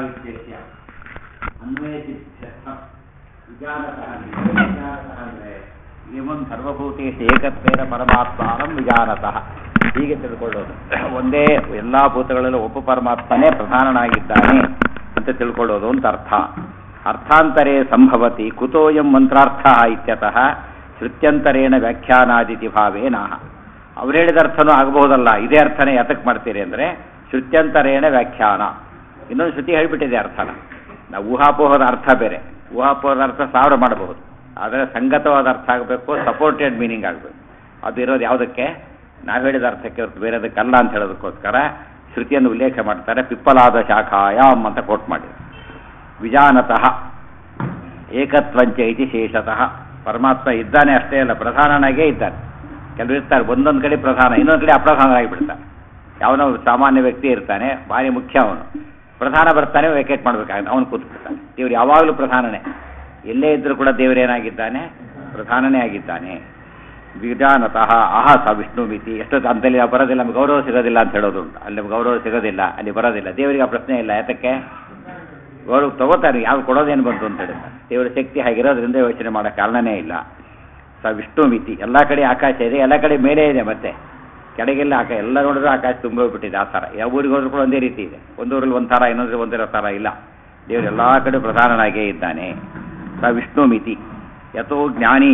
ಇತ್ಯಸ್ಯ ಅನ್ವಯಚಿತ್ಯರ್ಥ ವಿಚಾರತಃ ವಿಚಾರತಃ ಅಂದರೆ ಏವಂ ಸರ್ವಭೂತೇಶ ಏಕತ್ವೇನ ಪರಮಾತ್ಮಾನಂ ವಿಜಾನತಃ ಹೀಗೆ ತಿಳ್ಕೊಳ್ಳೋದು ಒಂದೇ ಎಲ್ಲ ಭೂತಗಳಲ್ಲೂ ಒಬ್ಬ ಪರಮಾತ್ಮನೇ ಪ್ರಧಾನನಾಗಿದ್ದಾನೆ ಅಂತ ತಿಳ್ಕೊಳ್ಳೋದು ಅಂತ ಅರ್ಥ ಅರ್ಥಾಂತರೇ ಸಂಭವತಿ ಕುತೋಯಂ ಮಂತ್ರಾರ್ಥ ಇತ್ಯತಃ ಶ್ರುತ್ಯಂತರೇಣ ವ್ಯಾಖ್ಯಾನಾದಿತಿ ಭಾವೇನಾಹ ಅವ್ರು ಹೇಳಿದ ಅರ್ಥನೂ ಆಗಬಹುದಲ್ಲ ಇದೇ ಅರ್ಥನೇ ಯಾತಕ್ಕೆ ಮಾಡ್ತೀರಿ ಅಂದರೆ ಶ್ರುತ್ಯಂತರೇಣ ವ್ಯಾಖ್ಯಾನ ಇನ್ನೊಂದು ಶ್ರುತಿ ಹೇಳಿಬಿಟ್ಟಿದೆ ಅರ್ಥನ ನಾವು ಊಹಾಪೋಹದ ಅರ್ಥ ಬೇರೆ ಊಹಾಪೋಹದ ಅರ್ಥ ಸಾವಿರ ಮಾಡಬಹುದು ಆದರೆ ಸಂಗತವಾದ ಅರ್ಥ ಆಗಬೇಕು ಸಪೋರ್ಟೆಡ್ ಮೀನಿಂಗ್ ಆಗಬೇಕು ಅದು ಇರೋದು ಯಾವುದಕ್ಕೆ ನಾವು ಹೇಳಿದ ಅರ್ಥಕ್ಕೆ ಹೊರತು ಬೇರೆದಕ್ಕಲ್ಲ ಅಂತ ಹೇಳೋದಕ್ಕೋಸ್ಕರ ಶ್ರುತಿಯನ್ನು ಉಲ್ಲೇಖ ಮಾಡ್ತಾರೆ ಪಿಪ್ಪಲಾದ ಶಾಖಾಯಾಮ್ ಅಂತ ಕೋಟ್ ಮಾಡಿ ವಿಜಾನತಃ ಏಕತ್ವಂಚ ಇತಿ ಶೇಷತಃ ಪರಮಾತ್ಮ ಇದ್ದಾನೆ ಅಷ್ಟೇ ಅಲ್ಲ ಪ್ರಧಾನನಾಗೇ ಇದ್ದಾನೆ ಕೆಲವರು ಇರ್ತಾರೆ ಒಂದೊಂದು ಕಡೆ ಪ್ರಧಾನ ಇನ್ನೊಂದು ಕಡೆ ಅಪ್ರಧಾನರಾಗಿ ಬಿಡ್ತಾನೆ ಯಾವನೋ ಸಾಮಾನ್ಯ ವ್ಯಕ್ತಿ ಇರ್ತಾನೆ ಭಾರಿ ಮುಖ್ಯ ಅವನು ಪ್ರಧಾನ ಬರ್ತಾನೆ ವೇಕೇಟ್ ಮಾಡಬೇಕಾಗುತ್ತೆ ಅವನು ಕೂತ್ಬಿಡ್ತಾನೆ ದೇವ್ರು ಯಾವಾಗಲೂ ಪ್ರಧಾನನೇ ಎಲ್ಲೇ ಇದ್ರೂ ಕೂಡ ದೇವರೇನಾಗಿದ್ದಾನೆ ಪ್ರಧಾನನೇ ಆಗಿದ್ದಾನೆ ವಿಜಾನತಃ ಆಹ ಸ ವಿಷ್ಣು ಮಿತಿ ಎಷ್ಟೊತ್ತು ಅಂತಲ್ಲಿ ನಾವು ಬರೋದಿಲ್ಲ ನಮ್ಗೆ ಗೌರವ ಸಿಗೋದಿಲ್ಲ ಅಂತ ಹೇಳೋದು ಉಂಟು ಅಲ್ಲಿ ನಮ್ಗೆ ಗೌರವ ಸಿಗೋದಿಲ್ಲ ಅಲ್ಲಿ ಬರೋದಿಲ್ಲ ದೇವರಿಗೆ ಆ ಪ್ರಶ್ನೆ ಇಲ್ಲ ಯಾತಕ್ಕೆ ಗೌರವ ತಗೋತಾರೆ ಯಾವ್ದು ಕೊಡೋದೇನು ಬಂತು ಅಂತ ಹೇಳ್ತಾರೆ ದೇವರ ಶಕ್ತಿ ಹಾಗಿರೋದ್ರಿಂದ ಯೋಚನೆ ಮಾಡೋ ಕಾರಣನೇ ಇಲ್ಲ ಸ ವಿಷ್ಣು ಮಿತಿ ಎಲ್ಲ ಕಡೆ ಆಕಾಶ ಇದೆ ಎಲ್ಲ ಕಡೆ ಮೇಲೆ ಇದೆ ಮತ್ತೆ ಕೆಳಗೆಲ್ಲ ಆಕಾಶ ಎಲ್ಲ ನೋಡಿದ್ರೆ ಆಕಾಶ ತುಂಬೋಗ್ಬಿಟ್ಟಿದೆ ಆ ಥರ ಯಾವ ಊರಿಗೆ ಹೋದ್ರೂ ಕೂಡ ಒಂದೇ ರೀತಿ ಇದೆ ಒಂದು ಊರಲ್ಲಿ ಒಂದು ಥರ ಇನ್ನೊಂದು ಒಂದೇ ಥರ ಇಲ್ಲ ದೇವರು ಎಲ್ಲ ಕಡೆ ಪ್ರಧಾನನಾಗೇ ಇದ್ದಾನೆ ಸ ವಿಷ್ಣು ಮಿತಿ ಯಥೋ ಜ್ಞಾನಿ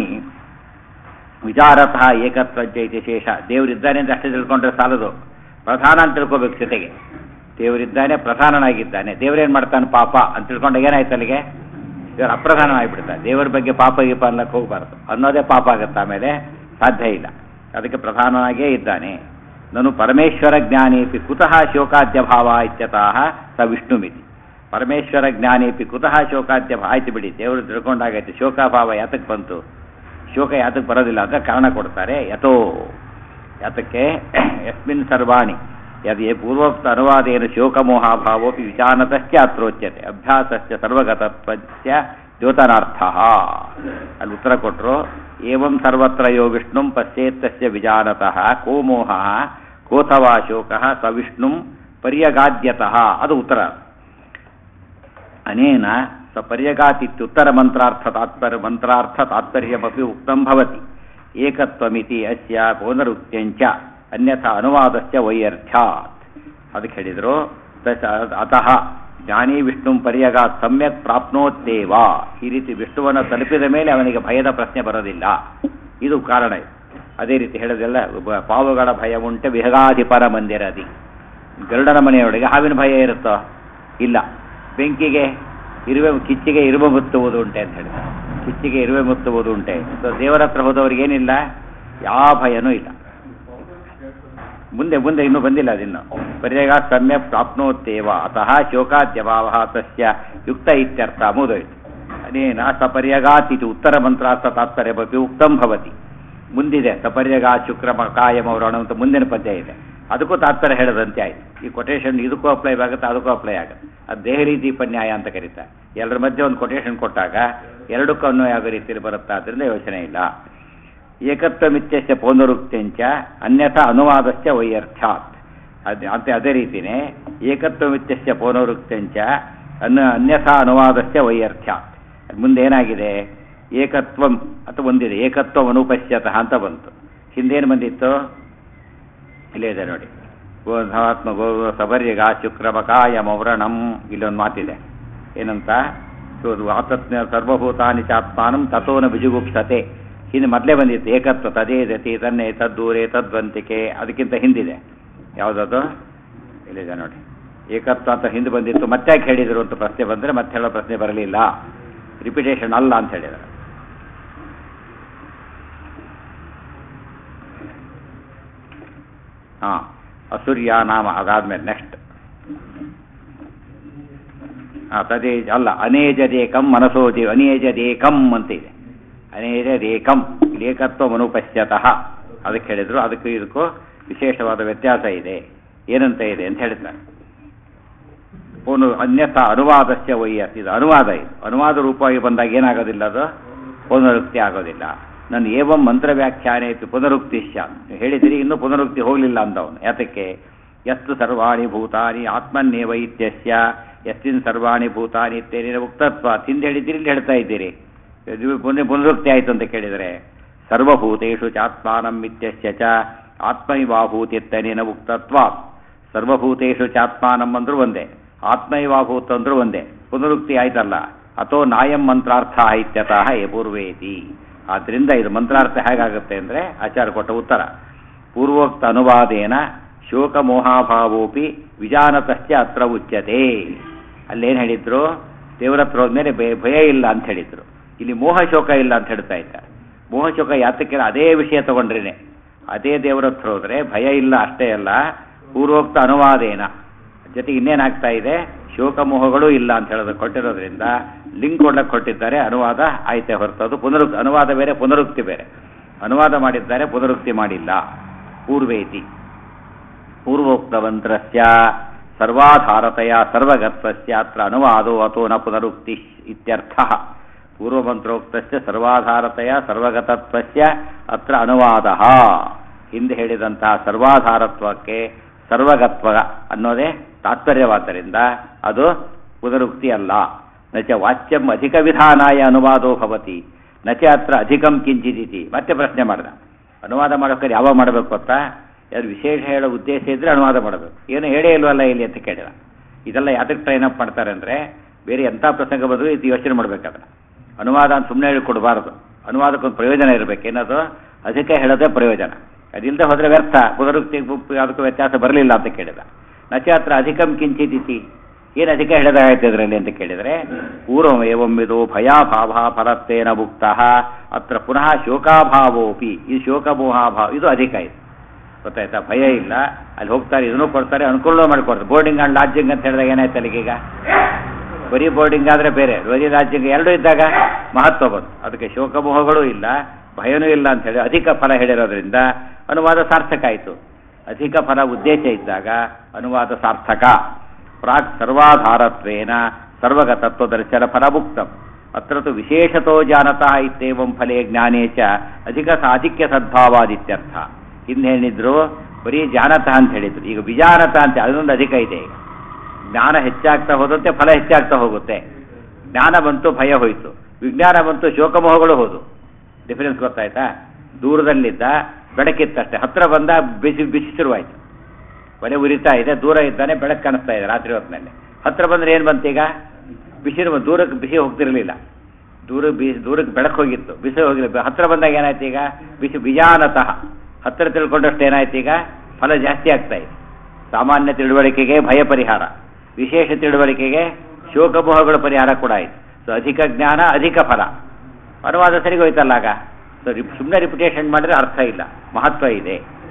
ವಿಚಾರತಃ ಏಕತ್ವಜ್ಜ ಇತಿ ಶೇಷ ದೇವರಿದ್ದಾನೆ ಅಂತ ಅಷ್ಟೇ ತಿಳ್ಕೊಂಡ್ರೆ ಸಾಲದು ಪ್ರಧಾನ ಅಂತ ತಿಳ್ಕೊಬೇಕು ಜೊತೆಗೆ ದೇವರಿದ್ದಾನೆ ಪ್ರಧಾನನಾಗಿದ್ದಾನೆ ದೇವರೇನು ಮಾಡ್ತಾನೆ ಪಾಪ ಅಂತ ತಿಳ್ಕೊಂಡಾಗ ಏನಾಯ್ತು ಅಲ್ಲಿಗೆ ದೇವರು ಅಪ್ರಧಾನನಾಗಿಬಿಡ್ತಾನೆ ದೇವರ ಬಗ್ಗೆ ಪಾಪ ಗೀಪ ಅನ್ನಕ್ಕೆ ಹೋಗಬಾರ್ದು ಅನ್ನೋದೇ ಪಾಪ ಆಗುತ್ತೆ ಆಮೇಲೆ ಸಾಧ್ಯ ಇಲ್ಲ ಅದಕ್ಕೆ ಪ್ರಧಾನನಾಗೇ ಇದ್ದಾನೆ ನಾನು ಪರಮೇಶ್ವರ ಜ್ಞಾನೇಪಿ ಕುತಃ ಶೋಕಾದ್ಯ ಭಾವ ಇತ್ಯತಃ ಸ ವಿಷ್ಣುಮಿತಿ ಪರಮೇಶ್ವರ ಜ್ಞಾನೇಪಿ ಕುತಃ ಶೋಕಾದ್ಯ ಭಾವ ಆಯ್ತು ಬಿಡಿ ದೇವರು ತಿಳ್ಕೊಂಡಾಗೈತೆ ಶೋಕಾಭಾವ ಯಾತಕ್ಕೆ ಬಂತು ಶೋಕ ಯಾತಕ್ಕೆ ಬರೋದಿಲ್ಲ ಅಂತ ಕಾರಣ ಕೊಡ್ತಾರೆ ಯಥೋ ಯಾತಕ್ಕೆ ಯಸ್ಮಿನ್ ಸರ್ವಾಣಿ ಯದ್ ಪೂರ್ವೋಕ್ತ ಅನುವಾದೇನ ಶೋಕಮೋಹಾಭಾವೋಪಿ ವಿಚಾನತಶ್ಚ ಅತ್ರೋಚ್ಯತೆ ಅಭ್ಯಾಸಶ್ಚ ಸರ್ವಗತತ್ವಸ್ಯ ದ್ಯೋತನಾರ್ಥ ಅಲ್ಲಿ ಉತ್ತರ ಕೊಟ್ಟರು ಏವಂ ಸರ್ವತ್ರ ಯೋ ವಿಷ್ಣುಂ ಪಶ್ಯೇತ್ತಸ್ಯ ವಿಜಾನತಃ ಕೋ ಮೋಹ ಕೋಥವಾ ಶೋಕ ಸ ವಿಷ್ಣುಂ ಪರ್ಯಗಾದ್ಯತಃ ಅದು ಉತ್ತರ ಅನೇನ ಸ ಪರ್ಯಗಾತಿತ್ಯುತ್ತರ ಮಂತ್ರಾರ್ಥ ತಾತ್ಪರ್ಯ ಮಂತ್ರಾರ್ಥ ತಾತ್ಪರ್ಯಮಪಿ ಉಕ್ತಂ ಭವತಿ ಏಕತ್ವಮಿತಿ ಅಸ್ಯ ಪುನರುಕ್ತ್ಯಂಚ ಅನ್ಯಥಾ ಅನುವಾದಸ್ಯ ವೈಯರ್ಥ್ಯಾತ್ ಅದಕ್ಕೆ ಹೇಳಿದರು ಅತಃ ಜ್ಞಾನಿ ವಿಷ್ಣು ಪರ್ಯಗಾತ್ ಸಮ್ಯಕ್ ಪ್ರಾಪ್ನೋತ್ತೇವ ಈ ರೀತಿ ವಿಷ್ಣುವನ್ನು ತಲುಪಿದ ಮೇಲೆ ಅವನಿಗೆ ಭಯದ ಪ್ರಶ್ನೆ ಬರೋದಿಲ್ಲ ಇದು ಕಾರಣ ಇದು ಅದೇ ರೀತಿ ಹೇಳೋದೆಲ್ಲ ಪಾವುಗಳ ಭಯ ಉಂಟೆ ವಿಹಗಾಧಿಪರ ಮಂದಿರದಿ ಗರುಡನ ಮನೆಯೊಳಗೆ ಹಾವಿನ ಭಯ ಇರುತ್ತೋ ಇಲ್ಲ ಬೆಂಕಿಗೆ ಇರುವೆ ಕಿಚ್ಚಿಗೆ ಇರುವೆ ಮುತ್ತುವುದು ಉಂಟೆ ಅಂತ ಹೇಳ್ತಾರೆ ಕಿಚ್ಚಿಗೆ ಇರುವೆ ಮುತ್ತುವುದು ಉಂಟೆ ಸೊ ದೇವರ ಹತ್ರ ಹೋದವ್ರಿಗೆ ಏನಿಲ್ಲ ಯಾವ ಭಯನೂ ಇಲ್ಲ ಮುಂದೆ ಮುಂದೆ ಇನ್ನೂ ಬಂದಿಲ್ಲ ಅದಿನ್ನು ಪರ್ಯಾಗ ಸಮ್ಯ ಪ್ರಾಪ್ನೋತ್ತೇವ ಅತಃ ಶೋಕಾದ್ಯಭಾವ ತಸ್ಯ ಯುಕ್ತ ಇತ್ಯರ್ಥ ಮುದೋಯ್ತು ಅನೇನ ಸಪರ್ಯಗಾತ್ ಇದು ಉತ್ತರ ಮಂತ್ರಾರ್ಥ ತಾತ್ಪರ್ಯಪಿ ಉಕ್ತಂ ಭವತಿ ಮುಂದಿದೆ ಸಪರ್ಯಗಾ ಶುಕ್ರ ಕಾಯಮ ವ್ರಣ ಅಂತ ಮುಂದಿನ ಪದ್ಯ ಇದೆ ಅದಕ್ಕೂ ತಾತ್ಪರ್ಯ ಹೇಳದಂತೆ ಆಯ್ತು ಈ ಕೊಟೇಶನ್ ಇದಕ್ಕೂ ಅಪ್ಲೈ ಆಗುತ್ತೆ ಅದಕ್ಕೂ ಅಪ್ಲೈ ಆಗುತ್ತೆ ಅದು ದೆಹಲಿ ದೀಪನ್ಯಾಯ ಅಂತ ಕರೀತಾರೆ ಎಲ್ಲರ ಮಧ್ಯೆ ಒಂದು ಕೊಟೇಶನ್ ಕೊಟ್ಟಾಗ ಎರಡಕ್ಕೂ ಅನ್ವಯ ಆಗೋ ರೀತಿಯಲ್ಲಿ ಬರುತ್ತಾ ಅದರಿಂದ ಯೋಚನೆ ಇಲ್ಲ ಏಕತ್ವಮಿತ್ಯಸ್ಯ ಪೌನರುಕ್ತ್ಯಂಚ ಅನ್ಯಥಾ ಅನುವಾದಸ್ಯ ವೈಯರ್ಥ್ಯಾತ್ ಅದು ಅಂತೆ ಅದೇ ರೀತಿಯೇ ಏಕತ್ವಮಿತ್ಯಸ್ಯ ಪೌನರುಕ್ತ್ಯಂಚ ಅನ್ನ ಅನ್ಯಥಾ ಅನುವಾದಸ್ಯ ವೈಯರ್ಥ್ಯಾತ್ ಮುಂದೆ ಏನಾಗಿದೆ ಏಕತ್ವಂ ಅಥವಾ ಒಂದಿದೆ ಏಕತ್ವ ಅನುಪಶ್ಯತಃ ಅಂತ ಬಂತು ಹಿಂದೇನು ಬಂದಿತ್ತು ಇಲ್ಲೇ ಇದೆ ನೋಡಿ ಗೋಧಾತ್ಮ ಗೋ ಸಬರ್ಯಗ ಶುಕ್ರಮಕಾಯ ಮೌರಣಂ ಇಲ್ಲೊಂದು ಮಾತಿದೆ ಏನಂತ ಆತತ್ನ ಸರ್ವಭೂತಾನಿ ಚಾತ್ಮಾನಂ ತಥೋನ ಬಿಜುಗುಪ್ಸತೆ ಹಿಂದೆ ಮೊದಲೇ ಬಂದಿತ್ತು ಏಕತ್ವ ತದೇ ದತಿ ತನ್ನೆ ತದ್ದೂರೆ ತದ್ವಂತಿಕೆ ಅದಕ್ಕಿಂತ ಹಿಂದಿದೆ ಯಾವುದದು ಇಲ್ಲಿದೆ ನೋಡಿ ಏಕತ್ವ ಅಂತ ಹಿಂದೆ ಬಂದಿತ್ತು ಮತ್ತೆ ಯಾಕೆ ಹೇಳಿದರು ಅಂತ ಪ್ರಶ್ನೆ ಬಂದರೆ ಮತ್ತೆ ಹೇಳೋ ಪ್ರಶ್ನೆ ಬರಲಿಲ್ಲ ರಿಪಿಟೇಷನ್ ಅಲ್ಲ ಅಂತ ಹೇಳಿದರು ಹಾಂ ಅಸೂರ್ಯ ನಾಮ ಅದಾದ್ಮೇಲೆ ನೆಕ್ಸ್ಟ್ ಹಾಂ ತದೇ ಅಲ್ಲ ಅನೇಜದೇಕಂ ಮನಸೋಜಿ ಅನೇಜದೇಕಂ ಅಂತ ಇದೆ ಅನೇಜದೇಕಂ ಏಕತ್ವ ಮನುಪಶ್ಯತಃ ಅದಕ್ಕೆ ಹೇಳಿದ್ರು ಅದಕ್ಕೂ ಇದಕ್ಕೂ ವಿಶೇಷವಾದ ವ್ಯತ್ಯಾಸ ಇದೆ ಏನಂತ ಇದೆ ಅಂತ ಹೇಳ್ತಾರೆ ಪೂನು ಅನ್ಯಥ ಅನುವಾದಸ್ಯ ವಯ್ಯ ಇದು ಅನುವಾದ ಇದು ಅನುವಾದ ರೂಪವಾಗಿ ಬಂದಾಗ ಏನಾಗೋದಿಲ್ಲ ಅದು ಪುನರುಕ್ತಿ ಆಗೋದಿಲ್ಲ ನಾನು ಏವಂ ಮಂತ್ರ ವ್ಯಾಖ್ಯಾನೆ ಪುನರುಕ್ತಿ ಹೇಳಿದಿರಿ ಇನ್ನೂ ಪುನರುಕ್ತಿ ಹೋಗಲಿಲ್ಲ ಅಂದವನು ಯಾತಕ್ಕೆ ಯತ್ತು ಸರ್ವಾಣಿ ಭೂತಾನಿ ಆತ್ಮನ್ನೇವ ಇತ್ಯಸ್ಯ ಯಸ್ಮಿನ್ ಸರ್ವಾಣಿ ಭೂತಾನಿ ಇತ್ಯೇನಿನ ಉಕ್ತತ್ವ ತಿಂದು ಹೇಳಿದ್ದೀರಿ ಇಲ್ಲಿ ಹೇಳ್ತಾ ಇದ್ದೀರಿ ಇದು ಪುನಃ ಪುನರುಕ್ತಿ ಆಯಿತು ಅಂತ ಕೇಳಿದರೆ ಸರ್ವಭೂತೇಷು ಚಾತ್ಮಾನಂ ಇತ್ಯಸ್ಯ ಚ ಆತ್ಮೈವಾಭೂತಿತ್ತನೇನ ಉಕ್ತತ್ವ ಸರ್ವಭೂತೇಷು ಚಾತ್ಮಾನಂ ಅಂದ್ರೂ ಒಂದೇ ಆತ್ಮೈವಾಭೂತ ಅಂದ್ರೂ ಒಂದೇ ಪುನರುಕ್ತಿ ಆಯ್ತಲ್ಲ ಅಥೋ ನಾಯಂ ಮಂತ್ರಾರ್ಥ ಇತ್ಯತಃ ಯಪೂರ್ವೇತಿ ಆದ್ದರಿಂದ ಇದು ಮಂತ್ರಾರ್ಥ ಹೇಗಾಗುತ್ತೆ ಅಂದರೆ ಆಚಾರ್ಯ ಕೊಟ್ಟ ಉತ್ತರ ಪೂರ್ವೋಕ್ತ ಅನುವಾದೇನ ಶೋಕ ಮೋಹಾಭಾವೋಪಿ ವಿಜಾನತಶ್ಚ ಅತ್ರ ಉಚ್ಯತೆ ಅಲ್ಲೇನು ಹೇಳಿದ್ರು ದೇವರ ಹತ್ರ ಹೋದ್ಮೇಲೆ ಭಯ- ಭಯ ಇಲ್ಲ ಅಂತ ಹೇಳಿದ್ರು ಇಲ್ಲಿ ಮೋಹ ಶೋಕ ಇಲ್ಲ ಅಂತ ಹೇಳ್ತಾ ಇದ್ದಾರೆ ಮೋಹ ಶೋಕ ಯಾತಕ್ಕೆ ಅದೇ ವಿಷಯ ತಗೊಂಡ್ರೇನೆ ಅದೇ ದೇವರ ಹತ್ರ ಹೋದ್ರೆ ಭಯ ಇಲ್ಲ ಅಷ್ಟೇ ಅಲ್ಲ ಪೂರ್ವೋಕ್ತ ಅನುವಾದೇನ ಜೊತೆಗೆ ಇನ್ನೇನಾಗ್ತಾ ಇದೆ ಶೋಕ ಮೋಹಗಳು ಇಲ್ಲ ಅಂತ ಹೇಳೋದು ಕೊಟ್ಟಿರೋದ್ರಿಂದ ಲಿಂಕ್ ಕೊಡ್ಲಕ್ಕೆ ಕೊಟ್ಟಿದ್ದಾರೆ ಅನುವಾದ ಆಯ್ತೆ ಹೊರತದು ಪುನರುಕ್ ಅನುವಾದ ಬೇರೆ ಪುನರುಕ್ತಿ ಬೇರೆ ಅನುವಾದ ಮಾಡಿದ್ದಾರೆ ಪುನರುಕ್ತಿ ಮಾಡಿಲ್ಲ ಪೂರ್ವೇತಿ ಪೂರ್ವೋಕ್ತವಂತ್ರಸ್ಯ ಸರ್ವಾಧಾರತೆಯ ಸರ್ವಗತ್ವಸ್ಯ ಅತ್ರ ಅನುವಾದೋ ಅಥೋ ನ ಪುನರುಕ್ತಿ ಇತ್ಯರ್ಥಃ ಪೂರ್ವಮಂತ್ರೋಕ್ತಸ್ಯ ಸರ್ವಾಧಾರತೆಯ ಸರ್ವಗತತ್ವಸ್ಯ ಅತ್ರ ಅನುವಾದ ಹಿಂದೆ ಹೇಳಿದಂತಹ ಸರ್ವಾಧಾರತ್ವಕ್ಕೆ ಸರ್ವಗತ್ವ ಅನ್ನೋದೇ ತಾತ್ಪರ್ಯವಾದ್ದರಿಂದ ಅದು ಪುನರುಕ್ತಿ ಅಲ್ಲ ನಚ ವಾಚ್ಯಂ ಅಧಿಕ ವಿಧಾನಾಯ ಅನುವಾದೋ ಭವತಿ ನಚ ಅತ್ರ ಅಧಿಕಂ ಕಿಂಚಿದಿತಿ ಮತ್ತೆ ಪ್ರಶ್ನೆ ಮಾಡಿದ ಅನುವಾದ ಮಾಡೋಕೆ ಯಾವಾಗ ಮಾಡಬೇಕು ಗೊತ್ತಾ ಯಾರು ವಿಶೇಷ ಹೇಳೋ ಉದ್ದೇಶ ಇದ್ರೆ ಅನುವಾದ ಮಾಡಬೇಕು ಏನು ಹೇಳೇ ಇಲ್ವಲ್ಲ ಇಲ್ಲಿ ಅಂತ ಕೇಳಿದ ಇದೆಲ್ಲ ಯಾತಕ್ಕೆ ಟ್ರೈನ್ ಅಪ್ ಮಾಡ್ತಾರೆ ಅಂದರೆ ಬೇರೆ ಎಂಥ ಪ್ರಸಂಗ ಬಂದರೂ ಇದು ಯೋಚನೆ ಮಾಡಬೇಕಾದ್ರೆ ಅನುವಾದ ಅಂತ ಸುಮ್ಮನೆ ಹೇಳಿ ಕೊಡಬಾರ್ದು ಅನುವಾದಕ್ಕೊಂದು ಪ್ರಯೋಜನ ಇರಬೇಕು ಏನದು ಅದಕ್ಕೆ ಹೇಳೋದೇ ಪ್ರಯೋಜನ ಅದಿಲ್ಲದೆ ಹೋದರೆ ವ್ಯರ್ಥ ಪುನರುಕ್ತಿ ಅದಕ್ಕೂ ವ್ಯತ್ಯಾಸ ಬರಲಿಲ್ಲ ಅಂತ ಕೇಳಿದ ನಚ ಹತ್ರ ಅಧಿಕಂ ಕಿಂಚಿದಿತಿ ಏನು ಅಧಿಕ ಹಿಡಿದಾಗೈತೆ ಇದರಲ್ಲಿ ಅಂತ ಕೇಳಿದರೆ ಪೂರ್ವಂ ಏವಮ್ಮಿದು ಭಯಾಭಾವ ಫಲತ್ತೇನ ಭುಕ್ತಃ ಅತ್ರ ಪುನಃ ಶೋಕಾಭಾವೋಪಿ ಇದು ಶೋಕಮೋಹಾಭಾವ ಇದು ಅಧಿಕ ಇದು ಗೊತ್ತಾಯ್ತಾ ಭಯ ಇಲ್ಲ ಅಲ್ಲಿ ಹೋಗ್ತಾರೆ ಇದನ್ನು ಕೊಡ್ತಾರೆ ಅನುಕೂಲ ಮಾಡಿಕೊಡ್ತಾರೆ ಬೋರ್ಡಿಂಗ್ ಆ್ಯಂಡ್ ಲಾಡ್ಜಿಂಗ್ ಅಂತ ಹೇಳಿದಾಗ ಏನಾಯ್ತು ಅಲ್ಲಿಗೀಗ ಬರೀ ಬೋರ್ಡಿಂಗ್ ಆದರೆ ಬೇರೆ ಬರೀ ಲಾಡ್ಜಿಂಗ್ ಎರಡೂ ಇದ್ದಾಗ ಮಹತ್ವ ಬಂತು ಅದಕ್ಕೆ ಶೋಕಮೋಹಗಳೂ ಇಲ್ಲ ಭಯನೂ ಇಲ್ಲ ಅಂತ ಹೇಳಿ ಅಧಿಕ ಫಲ ಹೇಳಿರೋದ್ರಿಂದ ಅನುವಾದ ಸಾರ್ಥಕ ಆಯಿತು ಅಧಿಕ ಫಲ ಉದ್ದೇಶ ಇದ್ದಾಗ ಅನುವಾದ ಸಾರ್ಥಕ ಪ್ರಾಕ್ ಸರ್ವಾಧಾರತ್ವೇನ ಸರ್ವಗತತ್ವ ದರ್ಶನ ಫಲಭುಕ್ತಂ ಅತ್ರ ತು ವಿಶೇಷತೋ ಜಾನತಃ ಇತ್ಯೇವಂ ಫಲೇ ಜ್ಞಾನೇ ಚ ಅಧಿಕ ಸಾಧಿಕ್ಯ ಸದ್ಭಾವಾದಿತ್ಯರ್ಥ ಹಿಂದೆ ಹೇಳಿದ್ರು ಬರೀ ಜಾನತಃ ಅಂತ ಹೇಳಿದ್ರು ಈಗ ವಿಜಾನತ ಅಂತ ಅದೊಂದು ಅಧಿಕ ಇದೆ ಈಗ ಜ್ಞಾನ ಹೆಚ್ಚಾಗ್ತಾ ಹೋದಂತೆ ಫಲ ಹೆಚ್ಚಾಗ್ತಾ ಹೋಗುತ್ತೆ ಜ್ಞಾನ ಬಂತು ಭಯ ಹೋಯಿತು ವಿಜ್ಞಾನ ಬಂತು ಶೋಕಮೋಹಗಳು ಹೋದು ಡಿಫರೆನ್ಸ್ ಗೊತ್ತಾಯ್ತಾ ದೂರದಲ್ಲಿದ್ದ ಬೆಳಕಿತ್ತಷ್ಟೇ ಹತ್ರ ಬಂದ ಬಿಸಿ ಬಿಸಿ ಶುರುವಾಯಿತು ಮನೆ ಉರಿತಾ ಇದೆ ದೂರ ಇದ್ದಾನೆ ಬೆಳಕು ಕಾಣಿಸ್ತಾ ಇದೆ ರಾತ್ರಿ ಹೊತ್ತಿನಲ್ಲಿ ಹತ್ರ ಬಂದ್ರೆ ಏನು ಬಂತು ಈಗ ಬಿಸಿ ದೂರಕ್ಕೆ ಬಿಸಿ ಹೋಗ್ತಿರಲಿಲ್ಲ ದೂರ ಬಿ ದೂರಕ್ಕೆ ಬೆಳಕು ಹೋಗಿತ್ತು ಬಿಸಿ ಹೋಗಿಲ್ಲ ಹತ್ರ ಬಂದಾಗ ಏನಾಯ್ತು ಈಗ ಬಿಸಿ ಬಿಜಾನತಃ ಹತ್ರ ತಿಳ್ಕೊಂಡಷ್ಟು ಏನಾಯ್ತು ಈಗ ಫಲ ಜಾಸ್ತಿ ಆಗ್ತಾ ಇದೆ ಸಾಮಾನ್ಯ ತಿಳುವಳಿಕೆಗೆ ಭಯ ಪರಿಹಾರ ವಿಶೇಷ ತಿಳುವಳಿಕೆಗೆ ಶೋಕಮೋಹಗಳ ಪರಿಹಾರ ಕೂಡ ಆಯಿತು ಸೊ ಅಧಿಕ ಜ್ಞಾನ ಅಧಿಕ ಫಲ ಅನುವಾದ ಸರಿಗೆ ಹೋಯ್ತಲ್ಲ ಆಗ ಸೊ ಸುಮ್ಮನೆ ರಿಪಿಟೇಷನ್ ಮಾಡಿದ್ರೆ ಅರ್ಥ ಇಲ್ಲ ಮಹತ್ವ ಇದೆ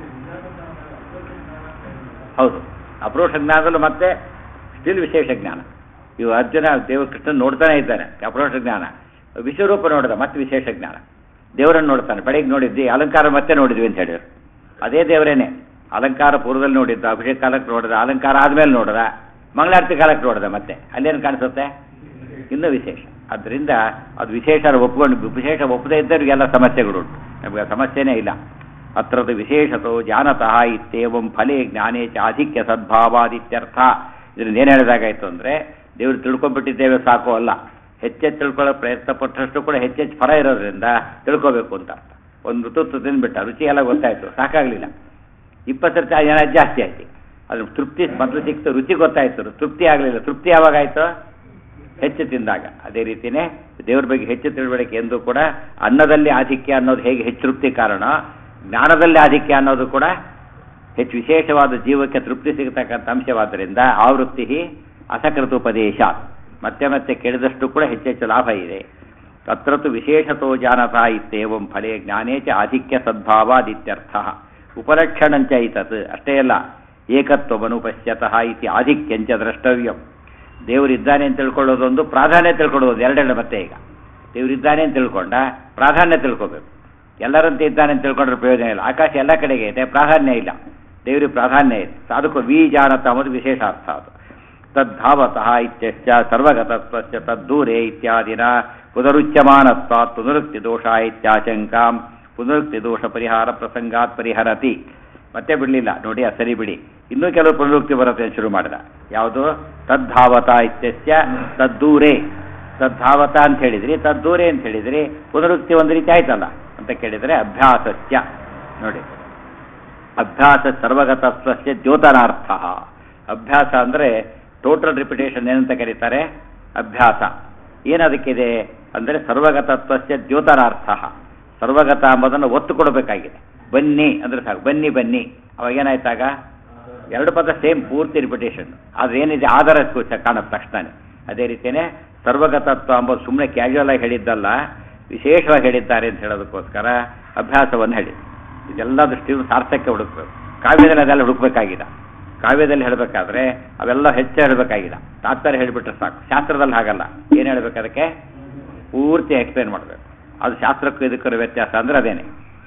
ಹೌದು ಅಪರೋಕ್ಷ ಜ್ಞಾನದಲ್ಲೂ ಮತ್ತೆ ಸ್ಟಿಲ್ ವಿಶೇಷ ಜ್ಞಾನ ಇವು ಅರ್ಜುನ ದೇವ ಕೃಷ್ಣನ್ ನೋಡ್ತಾನೆ ಇದ್ದಾನೆ ಅಪರೋಕ್ಷ ಜ್ಞಾನ ವಿಶ್ವರೂಪ ನೋಡಿದ ಮತ್ತೆ ವಿಶೇಷ ಜ್ಞಾನ ದೇವರನ್ನು ನೋಡ್ತಾನೆ ಬೆಳಗ್ಗೆ ನೋಡಿದ್ವಿ ಅಲಂಕಾರ ಮತ್ತೆ ನೋಡಿದ್ವಿ ಅಂತ ಹೇಳಿದ್ರು ಅದೇ ದೇವರೇನೆ ಅಲಂಕಾರ ಪೂರ್ವದಲ್ಲಿ ನೋಡಿದ್ದ ಅಭಿಷೇಕ ಕಾಲಕ್ಕೆ ನೋಡಿದ ಅಲಂಕಾರ ಆದ್ಮೇಲೆ ನೋಡಿದ ಮಂಗಳಾರತಿ ಕಾಲಕ್ಕೆ ನೋಡಿದ ಮತ್ತೆ ಅಲ್ಲೇನು ಕಾಣಿಸುತ್ತೆ ಇನ್ನೂ ವಿಶೇಷ ಅದರಿಂದ ಅದು ವಿಶೇಷ ಒಪ್ಕೊಂಡು ವಿಶೇಷ ಒಪ್ಪದೇ ಇದ್ದವ್ರಿಗೆಲ್ಲ ಸಮಸ್ಯೆಗಳುಂಟು ನಮಗೆ ಆ ಸಮಸ್ಯೆನೇ ಇಲ್ಲ ಅತ್ರದ ವಿಶೇಷತೋ ಜಾನತಃ ಇತ್ಯೇವಂ ಫಲೇ ಜ್ಞಾನೇ ಚ ಆಧಿಕ್ಯ ಸದ್ಭಾವಾದಿತ್ಯರ್ಥ ಇದರಿಂದ ಏನು ಹೇಳಿದಾಗಾಯ್ತು ಅಂದರೆ ದೇವರು ತಿಳ್ಕೊಂಡ್ಬಿಟ್ಟಿದ್ದೇವೆ ಸಾಕು ಅಲ್ಲ ಹೆಚ್ಚೆಚ್ಚು ತಿಳ್ಕೊಳ್ಳೋ ಪ್ರಯತ್ನ ಪಟ್ಟಷ್ಟು ಕೂಡ ಹೆಚ್ಚೆಚ್ಚು ಫಲ ಇರೋದ್ರಿಂದ ತಿಳ್ಕೋಬೇಕು ಅಂತ ಅರ್ಥ ಒಂದು ತುತ್ತು ತಿಂದ್ಬಿಟ್ಟ ರುಚಿ ಎಲ್ಲ ಗೊತ್ತಾಯಿತು ಸಾಕಾಗಲಿಲ್ಲ ಇಪ್ಪತ್ತು ಸರ್ತಿ ಜನ ಜಾಸ್ತಿ ಆಯ್ತು ಅದ್ರ ತೃಪ್ತಿ ಮೊದಲು ಸಿಕ್ತು ರುಚಿ ಗೊತ್ತಾಯ್ತು ತೃಪ್ತಿ ಆಗಲಿಲ್ಲ ತೃಪ್ತಿ ಯಾವಾಗಾಯ್ತು ಹೆಚ್ಚು ತಿಂದಾಗ ಅದೇ ರೀತಿಯೇ ದೇವ್ರ ಬಗ್ಗೆ ಹೆಚ್ಚು ತಿಳುವಳಿಕೆ ಎಂದು ಕೂಡ ಅನ್ನದಲ್ಲಿ ಆಧಿಕ್ಯ ಅನ್ನೋದು ಹೇಗೆ ಹೆಚ್ಚು ತೃಪ್ತಿ ಕಾರಣ ಜ್ಞಾನದಲ್ಲಿ ಆಧಿಕ್ಯ ಅನ್ನೋದು ಕೂಡ ಹೆಚ್ಚು ವಿಶೇಷವಾದ ಜೀವಕ್ಕೆ ತೃಪ್ತಿ ಸಿಗತಕ್ಕಂಥ ಅಂಶವಾದ್ದರಿಂದ ಆವೃತ್ತಿ ಅಸಕೃತೋಪದೇಶ ಮತ್ತೆ ಮತ್ತೆ ಕೇಳಿದಷ್ಟು ಕೂಡ ಹೆಚ್ಚೆಚ್ಚು ಲಾಭ ಇದೆ ತತ್ರತು ವಿಶೇಷತೋ ಜಾನತಾ ಇತ್ತೇವಂ ಫಲೇ ಜ್ಞಾನೇ ಚ ಆಧಿಕ್ಯ ಸದ್ಭಾವಾದಿತ್ಯರ್ಥ ಉಪಲಕ್ಷಣಂಚ ಇತತ್ ಅಷ್ಟೇ ಅಲ್ಲ ಏಕತ್ವಮನುಪಶ್ಯತಃ ಇತಿ ಆಧಿಕ್ಯಂಚ ದ್ರಷ್ಟವ್ಯಂ ದೇವರಿದ್ದಾನೆ ಅಂತ ತಿಳ್ಕೊಳ್ಳೋದೊಂದು ಪ್ರಾಧಾನ್ಯ ತಿಳ್ಕೊಳ್ಳೋದು ಎರಡೆರಡು ಮತ್ತೆ ಈಗ ದೇವರಿದ್ದಾನೆ ಅಂತ ತಿಳ್ಕೊಂಡ ಪ್ರಾಧಾನ್ಯ ತಿಳ್ಕೋಬೇಕು ಎಲ್ಲರಂತೆ ಇದ್ದಾನೆ ಅಂತ ತಿಳ್ಕೊಂಡ್ರೆ ಪ್ರಯೋಜನ ಇಲ್ಲ ಆಕಾಶ ಎಲ್ಲ ಕಡೆಗೆ ಇದೆ ಪ್ರಾಧಾನ್ಯ ಇಲ್ಲ ದೇವರಿಗೆ ಪ್ರಾಧಾನ್ಯ ಇದೆ ಅದಕ್ಕೂ ವಿ ಜಾನತ ಅನ್ನೋದು ವಿಶೇಷ ಅರ್ಥ ಅದು ತದ್ಧಾವತಃ ಇತ್ಯಶ್ಚ ಸರ್ವಗತತ್ವಶ್ಚ ತದ್ದೂರೇ ಇತ್ಯಾದಿನ ಪುನರುಚ್ಯಮಾನತ್ವಾತ್ ಪುನರುಕ್ತಿ ದೋಷ ಇತ್ಯಾಶಂಕಾಂ ಪುನರುಕ್ತಿ ದೋಷ ಪರಿಹಾರ ಪ್ರಸಂಗಾತ್ ಪರಿಹರತಿ ಮತ್ತೆ ಬಿಡಲಿಲ್ಲ ನೋಡಿ ಆ ಸರಿ ಬಿಡಿ ಇನ್ನೂ ಕೆಲವು ಪುನರುಕ್ತಿ ಬರುತ್ತೆ ಅಂತ ಶುರು ಮಾಡಿದ ಯಾವುದು ತದ್ಧಾವತ ಇತ್ಯಸ್ಯ ತದ್ದೂರೇ ತದ್ಧಾವತ ಅಂತ ಹೇಳಿದ್ರಿ ತದ್ದೂರೇ ಅಂತ ಹೇಳಿದ್ರಿ ಪುನರುಕ್ತಿ ಒಂದು ರೀತಿ ಆಯ್ತಲ್ಲ ಅಂತ ಕೇಳಿದರೆ ಅಭ್ಯಾಸಸ್ಯ ನೋಡಿ ಅಭ್ಯಾಸ ಸರ್ವಗತತ್ವಸ್ಯ ದ್ಯೋತನಾರ್ಥ ಅಭ್ಯಾಸ ಅಂದರೆ ಟೋಟಲ್ ರಿಪಿಟೇಷನ್ ಏನಂತ ಕರೀತಾರೆ ಅಭ್ಯಾಸ ಏನದಕ್ಕಿದೆ ಅಂದರೆ ಸರ್ವಗತತ್ವಸ್ಯ ದ್ಯೋತನಾರ್ಥ ಸರ್ವಗತ ಎಂಬುದನ್ನು ಒತ್ತು ಕೊಡಬೇಕಾಗಿದೆ ಬನ್ನಿ ಅಂದರೆ ಸಾಕು ಬನ್ನಿ ಬನ್ನಿ ಅವಾಗ ಏನಾಯ್ತಾಗ ಎರಡು ಪದ ಸೇಮ್ ಪೂರ್ತಿ ರಿಪಿಟೇಷನ್ ಆದ್ರೆ ಏನಿದೆ ಆಧಾರ ಕಾಣುತ್ತೆ ತಕ್ಷಣ ಅದೇ ರೀತಿಯೇ ಸರ್ವಗತತ್ವ ಎಂಬುದು ಸುಮ್ಮನೆ ಕ್ಯಾಶುವಲ್ ಆಗಿ ಹೇಳಿದ್ದಲ್ಲ ವಿಶೇಷವಾಗಿ ಹೇಳಿದ್ದಾರೆ ಅಂತ ಹೇಳೋದಕ್ಕೋಸ್ಕರ ಅಭ್ಯಾಸವನ್ನು ಹೇಳಿ ಇದೆಲ್ಲ ದೃಷ್ಟಿಯು ಸಾರ್ಥಕ್ಯ ಹುಡುಕ್ಬೇಕು ಕಾವ್ಯದಲ್ಲಿ ಅದೆಲ್ಲ ಹುಡುಕ್ಬೇಕಾಗಿಲ್ಲ ಕಾವ್ಯದಲ್ಲಿ ಹೇಳಬೇಕಾದ್ರೆ ಅವೆಲ್ಲ ಹೆಚ್ಚು ಹೇಳಬೇಕಾಗಿಲ್ಲ ತಾತ್ಪರ್ಯ ಹೇಳಿಬಿಟ್ರೆ ಸಾಕು ಶಾಸ್ತ್ರದಲ್ಲಿ ಹಾಗಲ್ಲ ಏನು ಹೇಳಬೇಕು ಅದಕ್ಕೆ ಪೂರ್ತಿ ಎಕ್ಸ್ಪ್ಲೇನ್ ಮಾಡಬೇಕು ಅದು ಶಾಸ್ತ್ರಕ್ಕೂ ಇದಕ್ಕೂ ವ್ಯತ್ಯಾಸ ಅಂದ್ರೆ ಅದೇನೆ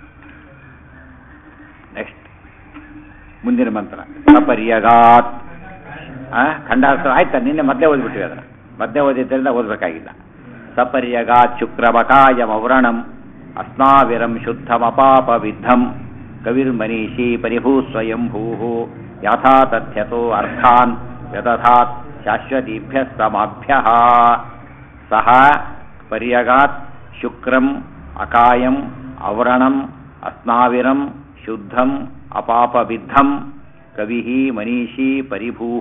ನೆಕ್ಸ್ಟ್ ಮುಂದಿನ ಮಂತ್ರ ಸಪರ್ಯಗಾತ್ ಆ ಖಂಡಾರ್ಥ ಆಯ್ತಾ ನಿನ್ನೆ ಮಧ್ಯೆ ಓದ್ಬಿಟ್ವಿ ಅದನ್ನ ಮಧ್ಯೆ ಓದಿದ್ದರಿಂದ ಓದಬೇಕಾಗಿಲ್ಲ ಸಪರ್ಯಗಾತ್ ಶುಕ್ರಮಕಾಯಮವ್ರಣಂ ಅಸ್ನಾವಿರಂ ಶುದ್ಧಮಪಾಪ ವಿದ್ಧಂ ಕವಿರ್ಮನೀಷಿ ಪರಿಭೂ ಸ್ವಯಂಭೂ ಯಥಾ ತಥ್ಯತೋ ಅರ್ಥಾನ್ ವ್ಯದಧಾತ್ ಶಾಶ್ವತೀಭ್ಯ ಸಮಾಭ್ಯ ಸಹ ಪರ್ಯಗಾತ್ ಶುಕ್ರಂ ಅಕಾಯಂ ಅವರಣಂ ಅಸ್ನಾವಿರಂ ಶುದ್ಧಂ ಅಪಾಪವಿದ್ಧಂ ಕವಿ ಮನೀಷಿ ಪರಿಭೂ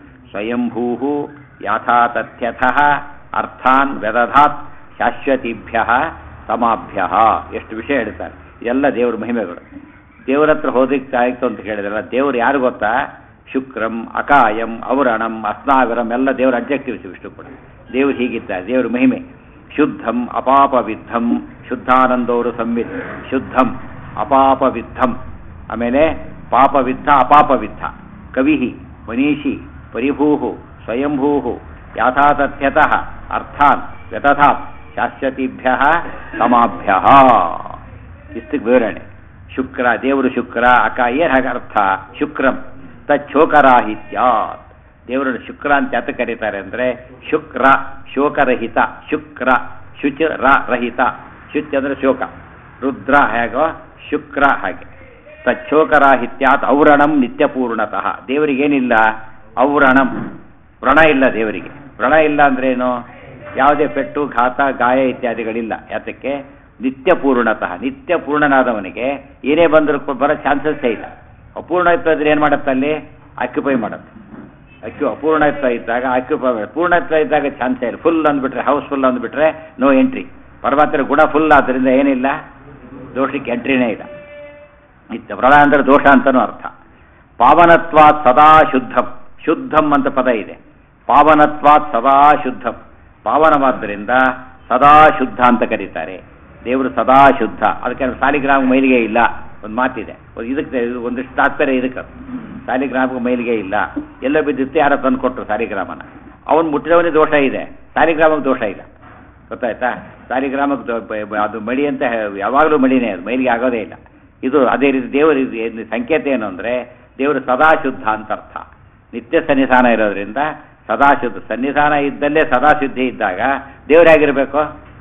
ಸ್ವಯಂಭೂ ಯಥಾ ತಥ್ಯತಃ ಅರ್ಥಾನ್ ವ್ಯದಧಾತ್ ಶಾಶ್ವತೀಭ್ಯ ಸಮಾಭ್ಯ ಎಷ್ಟು ವಿಷಯ ಹೇಳ್ತಾರೆ ಎಲ್ಲ ದೇವ್ರ ಮಹಿಮೆಗಳು ದೇವ್ರ ಹತ್ರ ಹೋದಕ್ಕೆ ಆಯ್ತು ಅಂತ ಕೇಳಿದ್ರಲ್ಲ ದೇವ್ರು ಯಾರು ಗೊತ್ತಾ ಶುಕ್ರಂ ಅಕಾಯಂ ಅವರಣಂ ಅಸ್ನಾವಿರಂ ಎಲ್ಲ ದೇವರ ಅಬ್ಜೆಕ್ಟಿವ್ಸ್ ಇಷ್ಟು ಕೂಡ ದೇವ್ರು ಹೀಗಿದ್ದಾರೆ ದೇವ್ರ ಮಹಿಮೆ ಶುದ್ಧಂ ಅಪಾಪವಿದ್ಧಂ ಶುದ್ಧಾನಂದವರು ಸಂವಿತ್ ಶುದ್ಧಂ ಅಪಾಪವಿದ್ಧಂ ಆಮೇಲೆ ಪಾಪವಿದ್ಧ ಅಪಾಪವಿದ್ಧ ಕವಿ ಮನೀಷಿ ಪರಿಭೂ ಸ್ವಯಂಭೂ ಯಾಥಾತಥ್ಯತಃ ಅರ್ಥಾನ್ ವ್ಯತಥಾತ್ ಶಾಶ್ವತೀಭ್ಯ ಸಮಾಭ್ಯ ಇಷ್ಟಕ್ಕೆ ವಿವರಣೆ ಶುಕ್ರ ದೇವರು ಶುಕ್ರ ಅಕ ಏನು ಹಾಗೆ ಅರ್ಥ ಶುಕ್ರಂ ತಚ್ಚೋಕರಾಹಿತ್ಯಾತ್ ದೇವರನ್ನು ಶುಕ್ರ ಅಂತ ಯಾತ ಕರೀತಾರೆ ಅಂದರೆ ಶುಕ್ರ ಶೋಕರಹಿತ ಶುಕ್ರ ಶುಚ ರ ರಹಿತ ಶುಚ್ ಅಂದರೆ ಶೋಕ ರುದ್ರ ಹೇಗೋ ಶುಕ್ರ ಹಾಗೆ ತಚ್ಚೋಕರಾಹಿತ್ಯಾತ್ ಔರಣಂ ನಿತ್ಯಪೂರ್ಣತಃ ದೇವರಿಗೇನಿಲ್ಲ ಔರಣಂ ವ್ರಣ ಇಲ್ಲ ದೇವರಿಗೆ ವ್ರಣ ಇಲ್ಲ ಅಂದ್ರೇನು ಯಾವುದೇ ಪೆಟ್ಟು ಘಾತ ಗಾಯ ಇತ್ಯಾದಿಗಳಿಲ್ಲ ಯಾತಕ್ಕೆ ನಿತ್ಯ ಪೂರ್ಣತಃ ನಿತ್ಯ ಪೂರ್ಣನಾದವನಿಗೆ ಏನೇ ಬಂದರೂ ಬರೋ ಚಾನ್ಸಸ್ಸೇ ಇಲ್ಲ ಅಪೂರ್ಣತ್ವ ಇದ್ರೆ ಏನು ಮಾಡುತ್ತೆ ಅಲ್ಲಿ ಆಕ್ಯುಪೈ ಮಾಡುತ್ತೆ ಅಕ್ಯು ಅಪೂರ್ಣತ್ವ ಇದ್ದಾಗ ಆಕ್ಯುಪೈ ಪೂರ್ಣತ್ವ ಇದ್ದಾಗ ಚಾನ್ಸೇ ಇಲ್ಲ ಫುಲ್ ಅಂದ್ಬಿಟ್ರೆ ಹೌಸ್ ಫುಲ್ ಅಂದ್ಬಿಟ್ರೆ ನೋ ಎಂಟ್ರಿ ಪರಮಾತ್ಮರ ಗುಣ ಫುಲ್ ಆದ್ದರಿಂದ ಏನಿಲ್ಲ ದೋಷಕ್ಕೆ ಎಂಟ್ರಿನೇ ಇಲ್ಲ ನಿತ್ಯ ವ್ರಣ ಅಂದರೆ ದೋಷ ಅಂತನೂ ಅರ್ಥ ಪಾವನತ್ವಾತ್ ಸದಾ ಶುದ್ಧಂ ಶುದ್ಧಂ ಅಂತ ಪದ ಇದೆ ಪಾವನತ್ವಾತ್ ಸದಾ ಶುದ್ಧಂ ಪಾವನವಾದ್ದರಿಂದ ಸದಾ ಶುದ್ಧ ಅಂತ ಕರೀತಾರೆ ದೇವರು ಸದಾ ಶುದ್ಧ ಅದಕ್ಕೆ ಸಾಲಿಗ್ರಾಮ ಮೈಲಿಗೆ ಇಲ್ಲ ಒಂದು ಮಾತಿದೆ ಒಂದು ಇದಕ್ಕೆ ಒಂದಿಷ್ಟು ತಾತ್ಪರ್ಯ ಇದಕ್ಕೆ ಸಾಲಿಗ್ರಾಮಕ್ಕೆ ಮೈಲಿಗೆ ಇಲ್ಲ ಎಲ್ಲ ಬಿದ್ದಿತ್ತು ಯಾರೋ ತಂದು ಕೊಟ್ಟರು ಸಾಲಿಗ್ರಾಮನ ಅವನು ಮುಟ್ಟಿದವನಿಗೆ ದೋಷ ಇದೆ ಸಾಲಿಗ್ರಾಮಕ್ಕೆ ದೋಷ ಇಲ್ಲ ಗೊತ್ತಾಯ್ತಾ ಸಾಲಿಗ್ರಾಮಕ್ಕೆ ದೊ- ಬ- ಬ- ಅದು ಮಡಿ ಅಂತ ಯಾವಾಗಲೂ ಮಡಿನೇ ಅದು ಮೈಲಿಗೆ ಆಗೋದೇ ಇಲ್ಲ ಇದು ಅದೇ ರೀತಿ ದೇವರು ಇದು ಏನು ಸಂಕೇತ ಏನು ಅಂದರೆ ದೇವರು ಸದಾ ಶುದ್ಧ ಅಂತ ಅರ್ಥ ನಿತ್ಯ ಸನ್ನಿಧಾನ ಇರೋದ್ರಿಂದ ಸದಾ ಶುದ್ಧ ಸನ್ನಿಧಾನ ಇದ್ದಲ್ಲೇ ಸದಾ ಶುದ್ಧಿ ಇದ್ದಾಗ ದೇವ್ರು ಹೇಗಿರಬೇಕು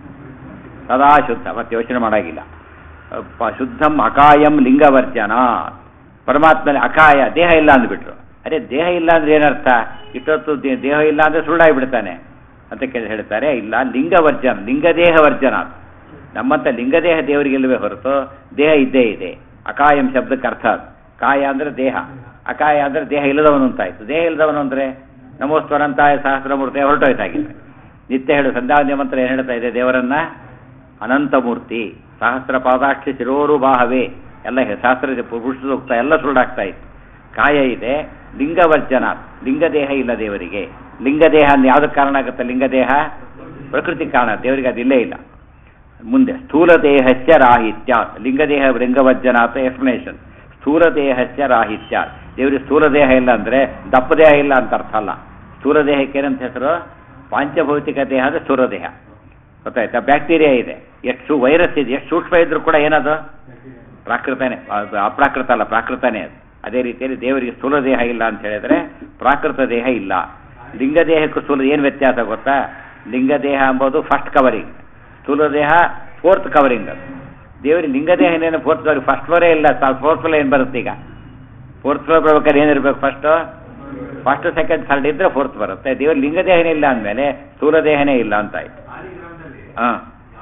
ಸದಾ ಶುದ್ಧ ಮತ್ತೆ ಯೋಚನೆ ಮಾಡಾಗಿಲ್ಲ ಪ- ಶುದ್ಧಂ ಅಕಾಯಂ ಲಿಂಗವರ್ಜನ ಪರಮಾತ್ಮನ ಅಕಾಯ ದೇಹ ಇಲ್ಲ ಅಂದ್ಬಿಟ್ರು ಅದೇ ದೇಹ ಇಲ್ಲ ಅಂದ್ರೆ ಏನರ್ಥ ಇಷ್ಟೊತ್ತು ದೇ- ದೇಹ ಇಲ್ಲ ಅಂದ್ರೆ ಸುಳ್ಳಾಗ್ಬಿಡ್ತಾನೆ ಅಂತ ಕೇಳಿ ಹೇಳ್ತಾರೆ ಇಲ್ಲ ಲಿಂಗವರ್ಜನ ಲಿಂಗದೇಹ ವರ್ಜನ ಅದು. ನಮ್ಮಂತ ಲಿಂಗದೇಹ ದೇವರಿಗಿಲ್ಲವೇ ಹೊರತು ದೇಹ ಇದ್ದೇ ಇದೆ ಅಕಾಯಂ ಶಬ್ದಕ್ಕೆ ಅರ್ಥ ಅದು ಕಾಯ ಅಂದ್ರೆ ದೇಹ ಅಕಾಯ ಅಂದ್ರೆ ದೇಹ ಇಲ್ಲದವನು ಅಂತಾಯ್ತು ದೇಹ ಇಲ್ಲದವನು ಅಂದ್ರೆ ನಮೋಸ್ತರಂತಾಯ ಸಹಸ್ರಮೂರ್ತಿ ಹೊರಟೋಯ್ತಾಗಿದೆ ನಿತ್ಯ ಹೇಳು ಸಂಧ್ಯಾವಂದ್ಯ ಮಂತ್ರ ಏನು ಹೇಳ್ತಾ ಇದೆ ದೇವರನ್ನ ಅನಂತಮೂರ್ತಿ ಸಹಸ್ರ ಪಾದಾಕ್ಷಿ ಶಿರೋರು ಬಾಹವೇ ಎಲ್ಲ ಹೆ- ಶಾಸ್ತ್ರದ ಪುರುಷ ಸೂಕ್ತ ಎಲ್ಲ ಸುಳ್ಳಾಗ್ತಾ ಇತ್ತು ಕಾಯ ಇದೆ ಲಿಂಗವರ್ಜನ ಲಿಂಗದೇಹ ಇಲ್ಲ ದೇವರಿಗೆ ಲಿಂಗದೇಹ ಅಂದ್ರೆ ಯಾವ್ದಕ್ಕೆ ಕಾರಣ ಆಗುತ್ತೆ ಲಿಂಗದೇಹ ಪ್ರಕೃತಿ ಕಾರಣ ದೇವರಿಗೆ ಅದಿಲ್ಲೇ ಇಲ್ಲ ಮುಂದೆ ಸ್ಥೂಲ ದೇಹಸ್ಯ ರಾಹಿತ್ಯ ಲಿಂಗದೇಹ ಲಿಂಗವರ್ಜನ ಅಂತ ಎಕ್ಸ್ಪ್ಲನೇಷನ್ ಸ್ಥೂಲ ದೇಹಸ್ಯ ರಾಹಿತ್ಯ ದೇವರಿಗೆ ಸ್ಥೂಲ ದೇಹ ಇಲ್ಲ ಅಂದ್ರೆ ದಪ್ಪ ದೇಹ ಇಲ್ಲ ಅಂತ ಅರ್ಥ ಅಲ್ಲ ಸ್ಥೂಲ ದೇಹಕ್ಕೆ ಏನಂತ ಹೆಸರು ಪಾಂಚಭೌತಿಕ ದೇಹ ಅಂದ್ರೆ ಸ್ಥೂಲ ದೇಹ ಗೊತ್ತಾಯ್ತಾ ಬ್ಯಾಕ್ಟೀರಿಯಾ ಇದೆ ಎಷ್ಟು ವೈರಸ್ ಇದೆ ಎಷ್ಟು ಸೂಕ್ಷ್ಮ ಇದ್ರೂ ಕೂಡ ಏನದು ಪ್ರಾಕೃತನೇ ಅದು ಅಪ್ರಾಕೃತ ಅಲ್ಲ ಪ್ರಾಕೃತನೇ ಅದು ಅದೇ ರೀತಿಯಲ್ಲಿ ದೇವರಿಗೆ ಸ್ಥೂಲ ದೇಹ ಇಲ್ಲ ಅಂತ ಹೇಳಿದ್ರೆ ಪ್ರಾಕೃತ ದೇಹ ಇಲ್ಲ ಲಿಂಗ ದೇಹಕ್ಕೂ ಸ್ಥೂಲ ಏನು ವ್ಯತ್ಯಾಸ ಗೊತ್ತಾ ಲಿಂಗ ದೇಹ ಎಂಬುದು ಫಸ್ಟ್ ಕವರಿಂಗ್ ಸ್ಥೂಲ ದೇಹ ಫೋರ್ತ್ ಕವರಿಂಗ್ ಅದು ದೇವರಿಗೆ ಲಿಂಗ ದೇಹ ಏನೇನು ಫೋರ್ತ್ ಕವರಿಂಗ್ ಫಸ್ಟ್ ಫ್ಲೋರೇ ಇಲ್ಲ ಫೋರ್ತ್ ಫ್ಲೋರ್ ಏನು ಬರುತ್ತೆ ಈಗ ಫೋರ್ತ್ ಫ್ಲೋರ್ ಬರ್ಬೇಕಾದ್ರೆ ಏನಿರ್ಬೇಕು ಫಸ್ಟು ಫಸ್ಟ್ ಸೆಕೆಂಡ್ ಥರ್ಡ್ ಇದ್ರೆ ಫೋರ್ತ್ ಬರುತ್ತೆ ದೇವ್ರ ಲಿಂಗ ದೇಹನೇ ಇಲ್ಲ ಅಂದಮೇಲೆ ಸ್ಥೂಲ ದೇಹನೇ ಇಲ್ಲ ಅಂತ ಆಯ್ತು ಹಾಂ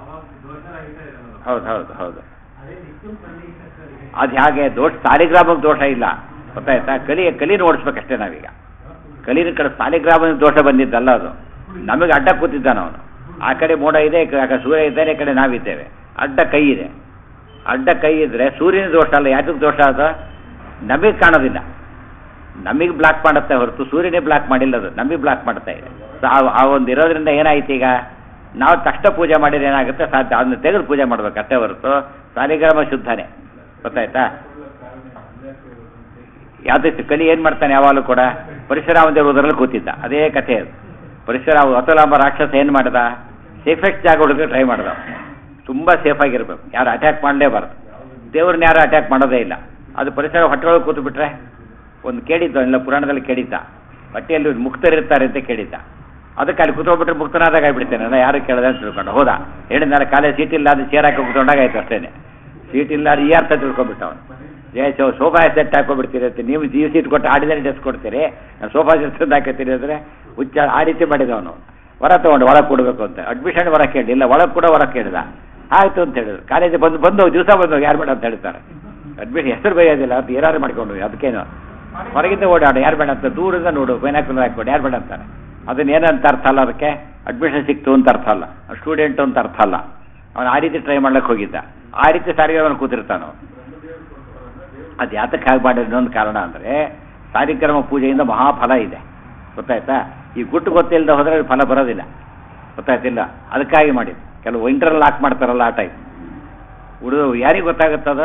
ಹೌದು ಹೌದು ಹೌದು ಅದು ಹೇಗೆ ದೋಷ ಸಾಲಿಗ್ರಾಮಕ್ಕೆ ದೋಷ ಇಲ್ಲ ಗೊತ್ತಾಯ್ತಾ ಕಲಿ ಕಲಿ ಓಡಿಸ್ಬೇಕಷ್ಟೇ ನಾವೀಗ ಕಲಿನ ಕಡೆ ಸಾಲಿಗ್ರಾಮದ ದೋಷ ಬಂದಿದ್ದಲ್ಲ ಅದು ನಮಗೆ ಅಡ್ಡ ಕೂತಿದ್ದಾನ ಅವನು ಆ ಕಡೆ ಮೋಡ ಇದೆ ಈ ಕಡೆ ಸೂರ್ಯ ಇದ್ದಾನೆ ಈ ಕಡೆ ನಾವಿದ್ದೇವೆ ಅಡ್ಡ ಕೈ ಇದೆ ಅಡ್ಡ ಕೈ ಇದ್ರೆ ಸೂರ್ಯನ ದೋಷ ಅಲ್ಲ ಯಾತಕ್ಕೆ ದೋಷ ಅದು ನಮಗೆ ಕಾಣೋದಿಲ್ಲ ನಮಗೆ ಬ್ಲಾಕ್ ಮಾಡುತ್ತೆ ಹೊರತು ಸೂರ್ಯನೇ ಬ್ಲಾಕ್ ಮಾಡಿಲ್ಲ ಅದು ನಮಗೆ ಬ್ಲಾಕ್ ಮಾಡ್ತಾ ಇದೆ ಸೊ ಆ- ಆ ಒಂದು ಇರೋದ್ರಿಂದ ಏನಾಯ್ತು ಈಗ ನಾವು ತಕ್ಷಣ ಪೂಜೆ ಮಾಡಿದ್ರೆ ಏನಾಗುತ್ತೆ ಸಾಧ್ಯ ಅದನ್ನ ತೆಗೆದು ಪೂಜೆ ಮಾಡ್ಬೇಕು ಅಷ್ಟೇ ಹೊರತು ಸಾಲಿಗ್ರಾಮ ಶುದ್ಧನೇ ಗೊತ್ತಾಯ್ತಾ ಯಾವ್ದಕ್ಕೆ ಕಲಿ ಏನು ಮಾಡ್ತಾನೆ ಯಾವಾಗಲೂ ಕೂಡ ಪರಶುರಾಮ ದೇವರಲ್ಲಿ ಕೂತಿದ್ದ ಅದೇ ಕಥೆ ಅದು ಪರಶುರಾಮ ಅತುಲಾಂಬ ರಾಕ್ಷಸ ಏನು ಮಾಡ್ದ ಸೇಫೆಸ್ಟ್ ಜಾಗ ಹುಡುಗ ಟ್ರೈ ಮಾಡ್ದ ತುಂಬ ಸೇಫ್ ಆಗಿರ್ಬೇಕು ಯಾರು ಅಟ್ಯಾಕ್ ಮಾಡಲೇಬಾರ್ದು ದೇವ್ರನ್ನ ಯಾರು ಅಟ್ಯಾಕ್ ಮಾಡೋದೇ ಇಲ್ಲ ಅದು ಪರಿಸರ ಹೊಟ್ಟೆಯೊಳಗೆ ಕೂತು ಬಿಟ್ರೆ ಒಂದು ಕೇಳಿದ್ದು ಇಲ್ಲ ಪುರಾಣದಲ್ಲಿ ಕೇಳಿದ್ದ ಹೊಟ್ಟೆಯಲ್ಲಿ ಮುಕ್ತರಿರ್ತಾರೆ ಅಂತ ಕೇಳಿದ್ದ ಅದಕ್ಕೆ ಅಲ್ಲಿ ಕೂತ್ಕೊಂಡ್ಬಿಟ್ರೆ ಮುಕ್ತನಾದಾಗ ಆಗ್ಬಿಡ್ತೇನೆ ಯಾರು ಕೇಳದೆ ಅಂತ ತಿಳ್ಕೊಂಡು ಹೋದ ಹೇಳಿದ್ನಲ್ಲ ಕಾಲೇ ಸೀಟ್ ಇಲ್ಲ ಅದು ಚೇರ್ ಹಾಕಿ ಕೂತ್ಕೊಂಡಾಗ ಆಯ್ತು ಅಷ್ಟೇನೆ ಸೀಟ್ ಇಲ್ಲ ಅದು ಈ ಅರ್ಥ ತಿಳ್ಕೊಂಡ್ಬಿಟ್ಟ ಅವನು ಏ ಸೋ ಸೋಫಾ ಸೆಟ್ ಹಾಕೊಂಡ್ಬಿಡ್ತೀರಿ ಅಂತ ನೀವು ಜೀವ ಸೀಟ್ ಕೊಟ್ಟು ಆಡಿದರೆ ಡ್ರೆಸ್ ಕೊಡ್ತೀರಿ ನಾನು ಸೋಫಾ ಸೆಟ್ ತಂದು ಹಾಕತ್ತೀರಿ ಅಂದರೆ ಹುಚ್ಚ ಆ ರೀತಿ ಮಾಡಿದವನು ಹೊರ ತೊಗೊಂಡು ಹೊರಗೆ ಕೊಡಬೇಕು ಅಂತ ಅಡ್ಮಿಷನ್ ಹೊರಗೆ ಕೇಳಿ ಇಲ್ಲ ಒಳಗೆ ಕೂಡ ಹೊರಗೆ ಕೇಳಿದ ಆಯಿತು ಅಂತ ಹೇಳಿದ್ರು ಕಾಲೇಜಿಗೆ ಬಂದು ಬಂದು ದಿವಸ ಬಂದು ಯಾರು ಬೇಡ ಅಂತ ಹೇಳ್ತಾರೆ ಅಡ್ಮಿಷನ್ ಹೆಸರು ಬೈಯೋದಿಲ್ಲ ಅದು ಏನಾದ್ರು ಮಾಡ್ಕೊಂಡು ಅದಕ್ಕೇನು ಹೊರಗಿಂದ ಓಡಾಡು ಯಾರು ಬೇಡ ಅಂತ ದೂರಿಂದ ನೋಡು ಬೈನಾಕುಲರ್ ಹಾಕ್ಕೊಂಡು ಯಾರು ಬೇಡ ಅಂತಾರೆ ಅದನ್ನ ಏನಂತ ಅರ್ಥ ಅಲ್ಲ ಅದಕ್ಕೆ ಅಡ್ಮಿಷನ್ ಸಿಕ್ತು ಅಂತ ಅರ್ಥ ಅಲ್ಲ ಸ್ಟೂಡೆಂಟ್ ಅಂತ ಅರ್ಥ ಅಲ್ಲ ಅವನು ಆ ರೀತಿ ಟ್ರೈ ಮಾಡ್ಲಿಕ್ಕೆ ಹೋಗಿದ್ದ ಆ ರೀತಿ ಸಾರಿಗೆ ಅವನು ಕೂತಿರ್ತಾನು ಅದು ಯಾತಕ್ಕೆ ಹಾಗೆ ಮಾಡಿದ ಇನ್ನೊಂದು ಕಾರಣ ಅಂದರೆ ಸಾರಿಕ್ರಮ ಪೂಜೆಯಿಂದ ಮಹಾಫಲ ಇದೆ ಗೊತ್ತಾಯ್ತಾ ಈ ಗುಟ್ಟು ಗೊತ್ತಿಲ್ಲದೆ ಹೋದರೆ ಫಲ ಬರೋದಿಲ್ಲ ಗೊತ್ತಾಯ್ತಿಲ್ಲ ಅದಕ್ಕಾಗಿ ಮಾಡಿದ್ದು ಕೆಲವು ಇಂಟರ್ನಲ್ ಲಾಕ್ ಮಾಡ್ತಾರಲ್ಲ ಆ ಟೈಪ್ ಹುಡುಗ ಯಾರಿಗೆ ಗೊತ್ತಾಗುತ್ತದ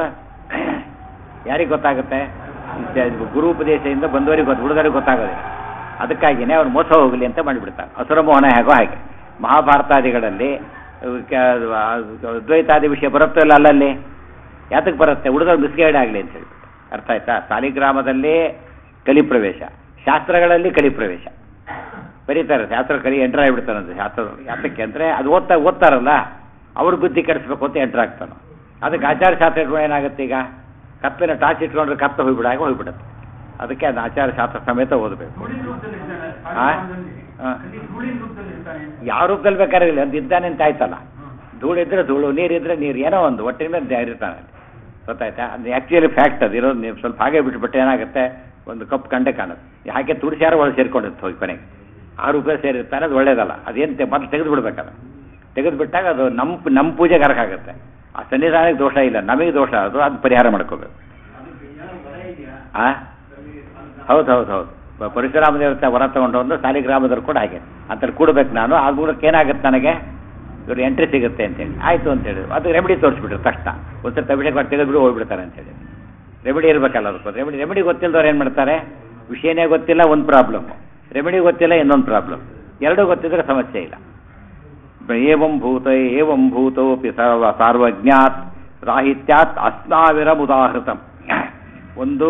ಯಾರಿಗೆ ಗೊತ್ತಾಗುತ್ತೆ ಗುರು ಉಪದೇಶದಿಂದ ಬಂದವರಿಗೆ ಗೊತ್ತು ಹುಡುಗರಿಗೆ ಗೊತ್ತಾಗೋದಿಲ್ಲ ಅದಕ್ಕಾಗಿಯೇ ಅವ್ರು ಮೋಸ ಹೋಗಲಿ ಅಂತ ಮಾಡಿಬಿಡ್ತಾರೆ ಅಸುರ ಮೋಹನ ಹೇಗೋ ಹಾಗೆ ಮಹಾಭಾರತಾದಿಗಳಲ್ಲಿ ಅಹ್, ಕ- ದ್ವೈತಾದಿ ವಿಷಯ ಬರುತ್ತೋ ಇಲ್ಲ ಅಲ್ಲಲ್ಲಿ ಯಾತಕ್ಕೆ ಬರುತ್ತೆ ಹುಡುಗರು ಮಿಸ್ಗೈಡ್ ಆಗಲಿ ಅಂತ ಹೇಳ್ಬಿಟ್ಟು ಅರ್ಥ ಆಯ್ತಾ ಸಾಲಿಗ್ರಾಮದಲ್ಲಿ ಕಲಿಪ್ರವೇಶ ಶಾಸ್ತ್ರಗಳಲ್ಲಿ ಕಲಿಪ್ರವೇಶ ಬರೀತಾರೆ ಶಾಸ್ತ್ರ ಕಲಿ ಎಂಟರ್ ಆಗಿಬಿಡ್ತಾರಂತೆ ಶಾಸ್ತ್ರ ಯಾತಕ್ಕೆ ಅಂದರೆ ಅದು ಓದ್ತಾ ಓದ್ತಾರಲ್ಲ ಅವ್ರ ಬುದ್ಧಿ ಕೆಡಿಸ್ಬೇಕು ಅಂತ ಎಂಟರ್ ಆಗ್ತಾನೆ ಅದಕ್ಕೆ ಆಚಾರ ಶಾಸ್ತ್ರ ಇಟ್ಕೊಂಡು ಏನಾಗುತ್ತೆ ಈಗ ಕತ್ತಲಿನ ಟಾರ್ಚ್ ಇಟ್ಕೊಂಡ್ರೆ ಕತ್ತ ಹೋಗ್ಬಿಡಾಗ ಹೋಗ್ಬಿಡುತ್ತೆ ಅದಕ್ಕೆ ಅದನ್ನ ಆಚಾರ ಶಾಸ್ತ್ರ ಸಮೇತ ಓದಬೇಕು ಆ? ಆ. ಯಾವ ರೂಪದಲ್ಲಿ ಬೇಕಾದ್ರೆ ಇಲ್ಲ ಅಂತ ಇದ್ದಾನೆ ಅಂತ ಆಯ್ತಲ್ಲ ಧೂಳಿದ್ರೆ ಧೂಳು ನೀರಿದ್ರೆ ನೀರು ಏನೋ ಒಂದು ಒಟ್ಟಿನ ಮೇಲೆ ದ- ಇರ್ತಾನೆ ಅಲ್ಲಿ. ಗೊತ್ತಾಯ್ತಾ ಅದು ಆ್ಯಕ್ಚುಲಿ ಫ್ಯಾಕ್ಟ್ ಅದು ಇರೋದು ನೀವು ಸ್ವಲ್ಪ ಹಾಗೆ ಬಿಟ್ಬಿಟ್ಟು ಏನಾಗುತ್ತೆ ಒಂದು ಕಪ್ ಕಂಡೆ ಕಾಣುತ್ತೆ ಹಾಗೆ ತುಳಸಿಯಾರು ಒಳಗೆ ಸೇರ್ಕೊಂಡಿರುತ್ತೆ ಹೋಗಿ ಕೊನೆಗೆ ಆ ರೂಪಾಯಿ ಸೇರಿರ್ತಾನೆ ಅದು ಒಳ್ಳೇದಲ್ಲ ಅದೇನು ಮೊದಲು ತೆಗೆದು ಬಿಡ್ಬೇಕಲ್ಲ ತೆಗೆದು ಬಿಟ್ಟಾಗ ಅದು ನಮ್ಮ ನಮ್ಮ ಪೂಜೆಗೆ ಅರ್ಕಾಗುತ್ತೆ ಆ ಸನ್ನಿಧಾನಕ್ಕೆ ದೋಷ ಇಲ್ಲ ನಮಗೆ ದೋಷ ಅದು ಅದು ಪರಿಹಾರ ಮಾಡ್ಕೋಬೇಕು ಆ ಹೌದು ಹೌದು ಹೌದು ಪ- ಪರಶುರಾಮ ದೇವತೆ ವರ ತಗೊಂಡು ಒಂದು ಸಾಲಿಗ್ರಾಮದವ್ರು ಕೂಡ ಹಾಗೆ ಅಂತಲ್ಲಿ ಕೂಡಬೇಕು ನಾನು ಆ ಮೂಲಕ ಏನಾಗುತ್ತೆ ನನಗೆ ಇವ್ರು ಎಂಟ್ರಿ ಸಿಗುತ್ತೆ ಅಂತೇಳಿ ಆಯಿತು ಅಂತ ಹೇಳಿದ್ರು ಅದು ರೆಮಿಡಿ ತೋರಿಸ್ಬಿಟ್ರು ತಕ್ಷಣ ಒಂದ್ಸರಿ ಅಭಿಷೇಕ ಮಾಡಿ ತೆಗೆದ್ಬಿಡು ಹೋಗ್ಬಿಡ್ತಾರೆ ಅಂತೇಳಿ ರೆಮಿಡಿ ಇರಬೇಕಲ್ಲ ಅದಕ್ಕೆ ರೆಮಿಡಿ ರೆಮಿಡಿ ಗೊತ್ತಿಲ್ಲದವ್ರು ಏನು ಮಾಡ್ತಾರೆ ವಿಷಯನೇ ಗೊತ್ತಿಲ್ಲ ಒಂದು ಪ್ರಾಬ್ಲಮ್ ರೆಮಿಡಿ ಗೊತ್ತಿಲ್ಲ ಇನ್ನೊಂದು ಪ್ರಾಬ್ಲಮ್ ಎರಡೂ ಗೊತ್ತಿದ್ರೆ ಸಮಸ್ಯೆ ಇಲ್ಲ ಏವಂ ಭೂತ ಏವಂ ಭೂತೋಪಿ ಸರ್ವ ಸಾರ್ವಜ್ಞಾತ್ ರಾಹಿತ್ಯಾತ್ ಅಸ್ನಾವಿರಮುದಾಹೃತಂ ಒಂದು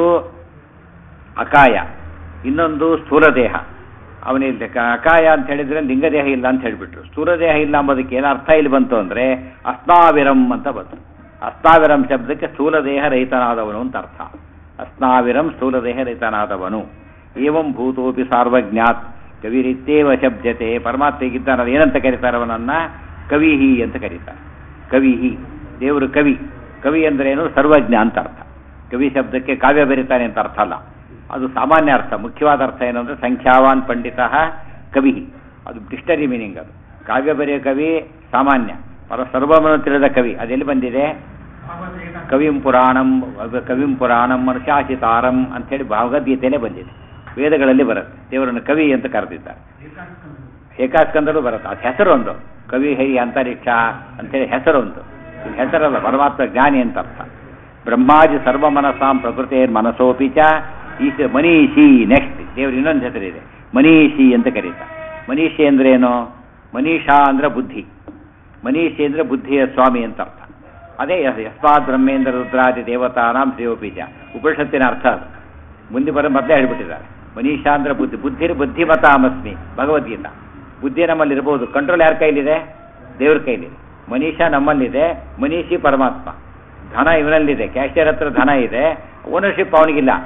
ಅಕಾಯ ಇನ್ನೊಂದು ಸ್ಥೂಲ ದೇಹ ಅವನಿಲ್ಲ ಅಕಾಯ ಅಂತ ಹೇಳಿದ್ರೆ ಲಿಂಗದೇಹ ಇಲ್ಲ ಅಂತ ಹೇಳಿಬಿಟ್ರು ಸ್ಥೂಲ ದೇಹ ಇಲ್ಲ ಅಂಬೋದಕ್ಕೆ ಏನು ಅರ್ಥ ಇಲ್ಲಿ ಬಂತು ಅಂದರೆ ಅಸ್ನಾವಿರಂ ಅಂತ ಬಂತು ಅಸ್ನಾವಿರಂ ಶಬ್ದಕ್ಕೆ ಸ್ಥೂಲ ದೇಹ ರಹಿತನಾದವನು ಅಂತ ಅರ್ಥ ಅಸ್ನಾವಿರಂ ಸ್ಥೂಲ ದೇಹ ರಹಿತನಾದವನು ಏವಂ ಭೂತೋಪಿ ಸಾರ್ವಜ್ಞಾತ್ ಕವಿರಿತ್ತೇವ ಶಬ್ದತೆ ಪರಮಾತ್ಮ ಹೀಗಿದ್ದಾನಲ್ಲ ಏನಂತ ಕರೀತಾರೆ ಅವನನ್ನ ಕವಿಹಿ ಅಂತ ಕರೀತಾರೆ ಕವಿಹಿ ದೇವರು ಕವಿ ಕವಿ ಅಂದ್ರೇನು ಸರ್ವಜ್ಞ ಅಂತ ಅರ್ಥ ಕವಿ ಶಬ್ದಕ್ಕೆ ಕಾವ್ಯ ಬರೀತಾನೆ ಅಂತ ಅರ್ಥ ಅಲ್ಲ ಅದು ಸಾಮಾನ್ಯ ಅರ್ಥ ಮುಖ್ಯವಾದ ಅರ್ಥ ಏನು ಅಂದರೆ ಸಂಖ್ಯಾವಾನ್ ಪಂಡಿತ ಕವಿ ಅದು ಡಿಕ್ಷನರಿ ಮೀನಿಂಗ್ ಅದು ಕಾವ್ಯ ಬರೆಯೋ ಕವಿ ಸಾಮಾನ್ಯ ಪರ ಸರ್ವಮನ್ನು ತಿಳಿದ ಕವಿ ಅದೆಲ್ಲಿ ಬಂದಿದೆ ಕವಿಂ ಪುರಾಣಂ ಅದು ಕವಿಂ ಪುರಾಣಂ ಮನುಷ್ಯಾಚಿತಾರಂ ಅಂಥೇಳಿ ಭಗವದ್ಗೀತೆಯಲ್ಲೇ ಬಂದಿದೆ ವೇದಗಳಲ್ಲಿ ಬರುತ್ತೆ ದೇವರನ್ನು ಕವಿ ಅಂತ ಕರೆದಿದ್ದಾರೆ ಏಕಾಸ್ಕಂದಲ್ಲೂ ಬರುತ್ತೆ ಅದು ಹೆಸರು ಒಂದು ಕವಿ ಹೈ ಅಂತರಿಕ್ಷ ಅಂತೇಳಿ ಹೆಸರೊಂದು ಇದು ಹೆಸರಲ್ಲ ಪರಮಾತ್ಮ ಜ್ಞಾನಿ ಅಂತ ಅರ್ಥ ಬ್ರಹ್ಮಾಜಿ ಸರ್ವ ಮನಸಾಂ ಪ್ರಕೃತಿರ್ ಮನಸೋಪಿ ಚ ಈಶ ಮನೀಷಿ ನೆಕ್ಸ್ಟ್ ದೇವ್ರ ಇನ್ನೊಂದು ಹೆಸರಿದೆ ಮನೀಷಿ ಅಂತ ಕರೀತಾರೆ ಮನೀಷಿ ಅಂದ್ರೆ ಏನು ಮನೀಷಾ ಅಂದ್ರೆ ಬುದ್ಧಿ ಮನೀಷಿ ಅಂದ್ರೆ ಬುದ್ಧಿಯ ಸ್ವಾಮಿ ಅಂತ ಅರ್ಥ ಅದೇ ಯಸ್- ಯಸ್ಮಾತ್ ಬ್ರಹ್ಮೇಂದ್ರ ರುದ್ರಾದಿ ದೇವತಾನಾಂ ಶ್ರೇಯೋಪಿ ಚ ಉಪನಿಷತ್ತಿನ ಅರ್ಥ ಅದು ಮುಂದೆ ಬರೋ ಮೊದಲೇ ಹೇಳ್ಬಿಟ್ಟಿದ್ದಾರೆ ಮನೀಷಾ ಅಂದ್ರೆ ಬುದ್ಧಿ ಬುದ್ಧಿರ್ ಬುದ್ಧಿಮತಾಮಸ್ಮಿ ಭಗವದ್ಗೀತಾ ಬುದ್ಧಿ ನಮ್ಮಲ್ಲಿ ಇರ್ಬೋದು ಕಂಟ್ರೋಲ್ ಯಾರ ಕೈಲಿದೆ ದೇವ್ರ ಕೈಲಿದೆ ಮನೀಷಾ ನಮ್ಮಲ್ಲಿದೆ ಮನೀಷಿ ಪರಮಾತ್ಮ ಧನ ಇವನಲ್ಲಿದೆ ಕ್ಯಾಶಿಯರ್ ಹತ್ರ ಧನ ಇದೆ ಓನರ್ಶಿಪ್ ಅವನಿಗಿಲ್ಲ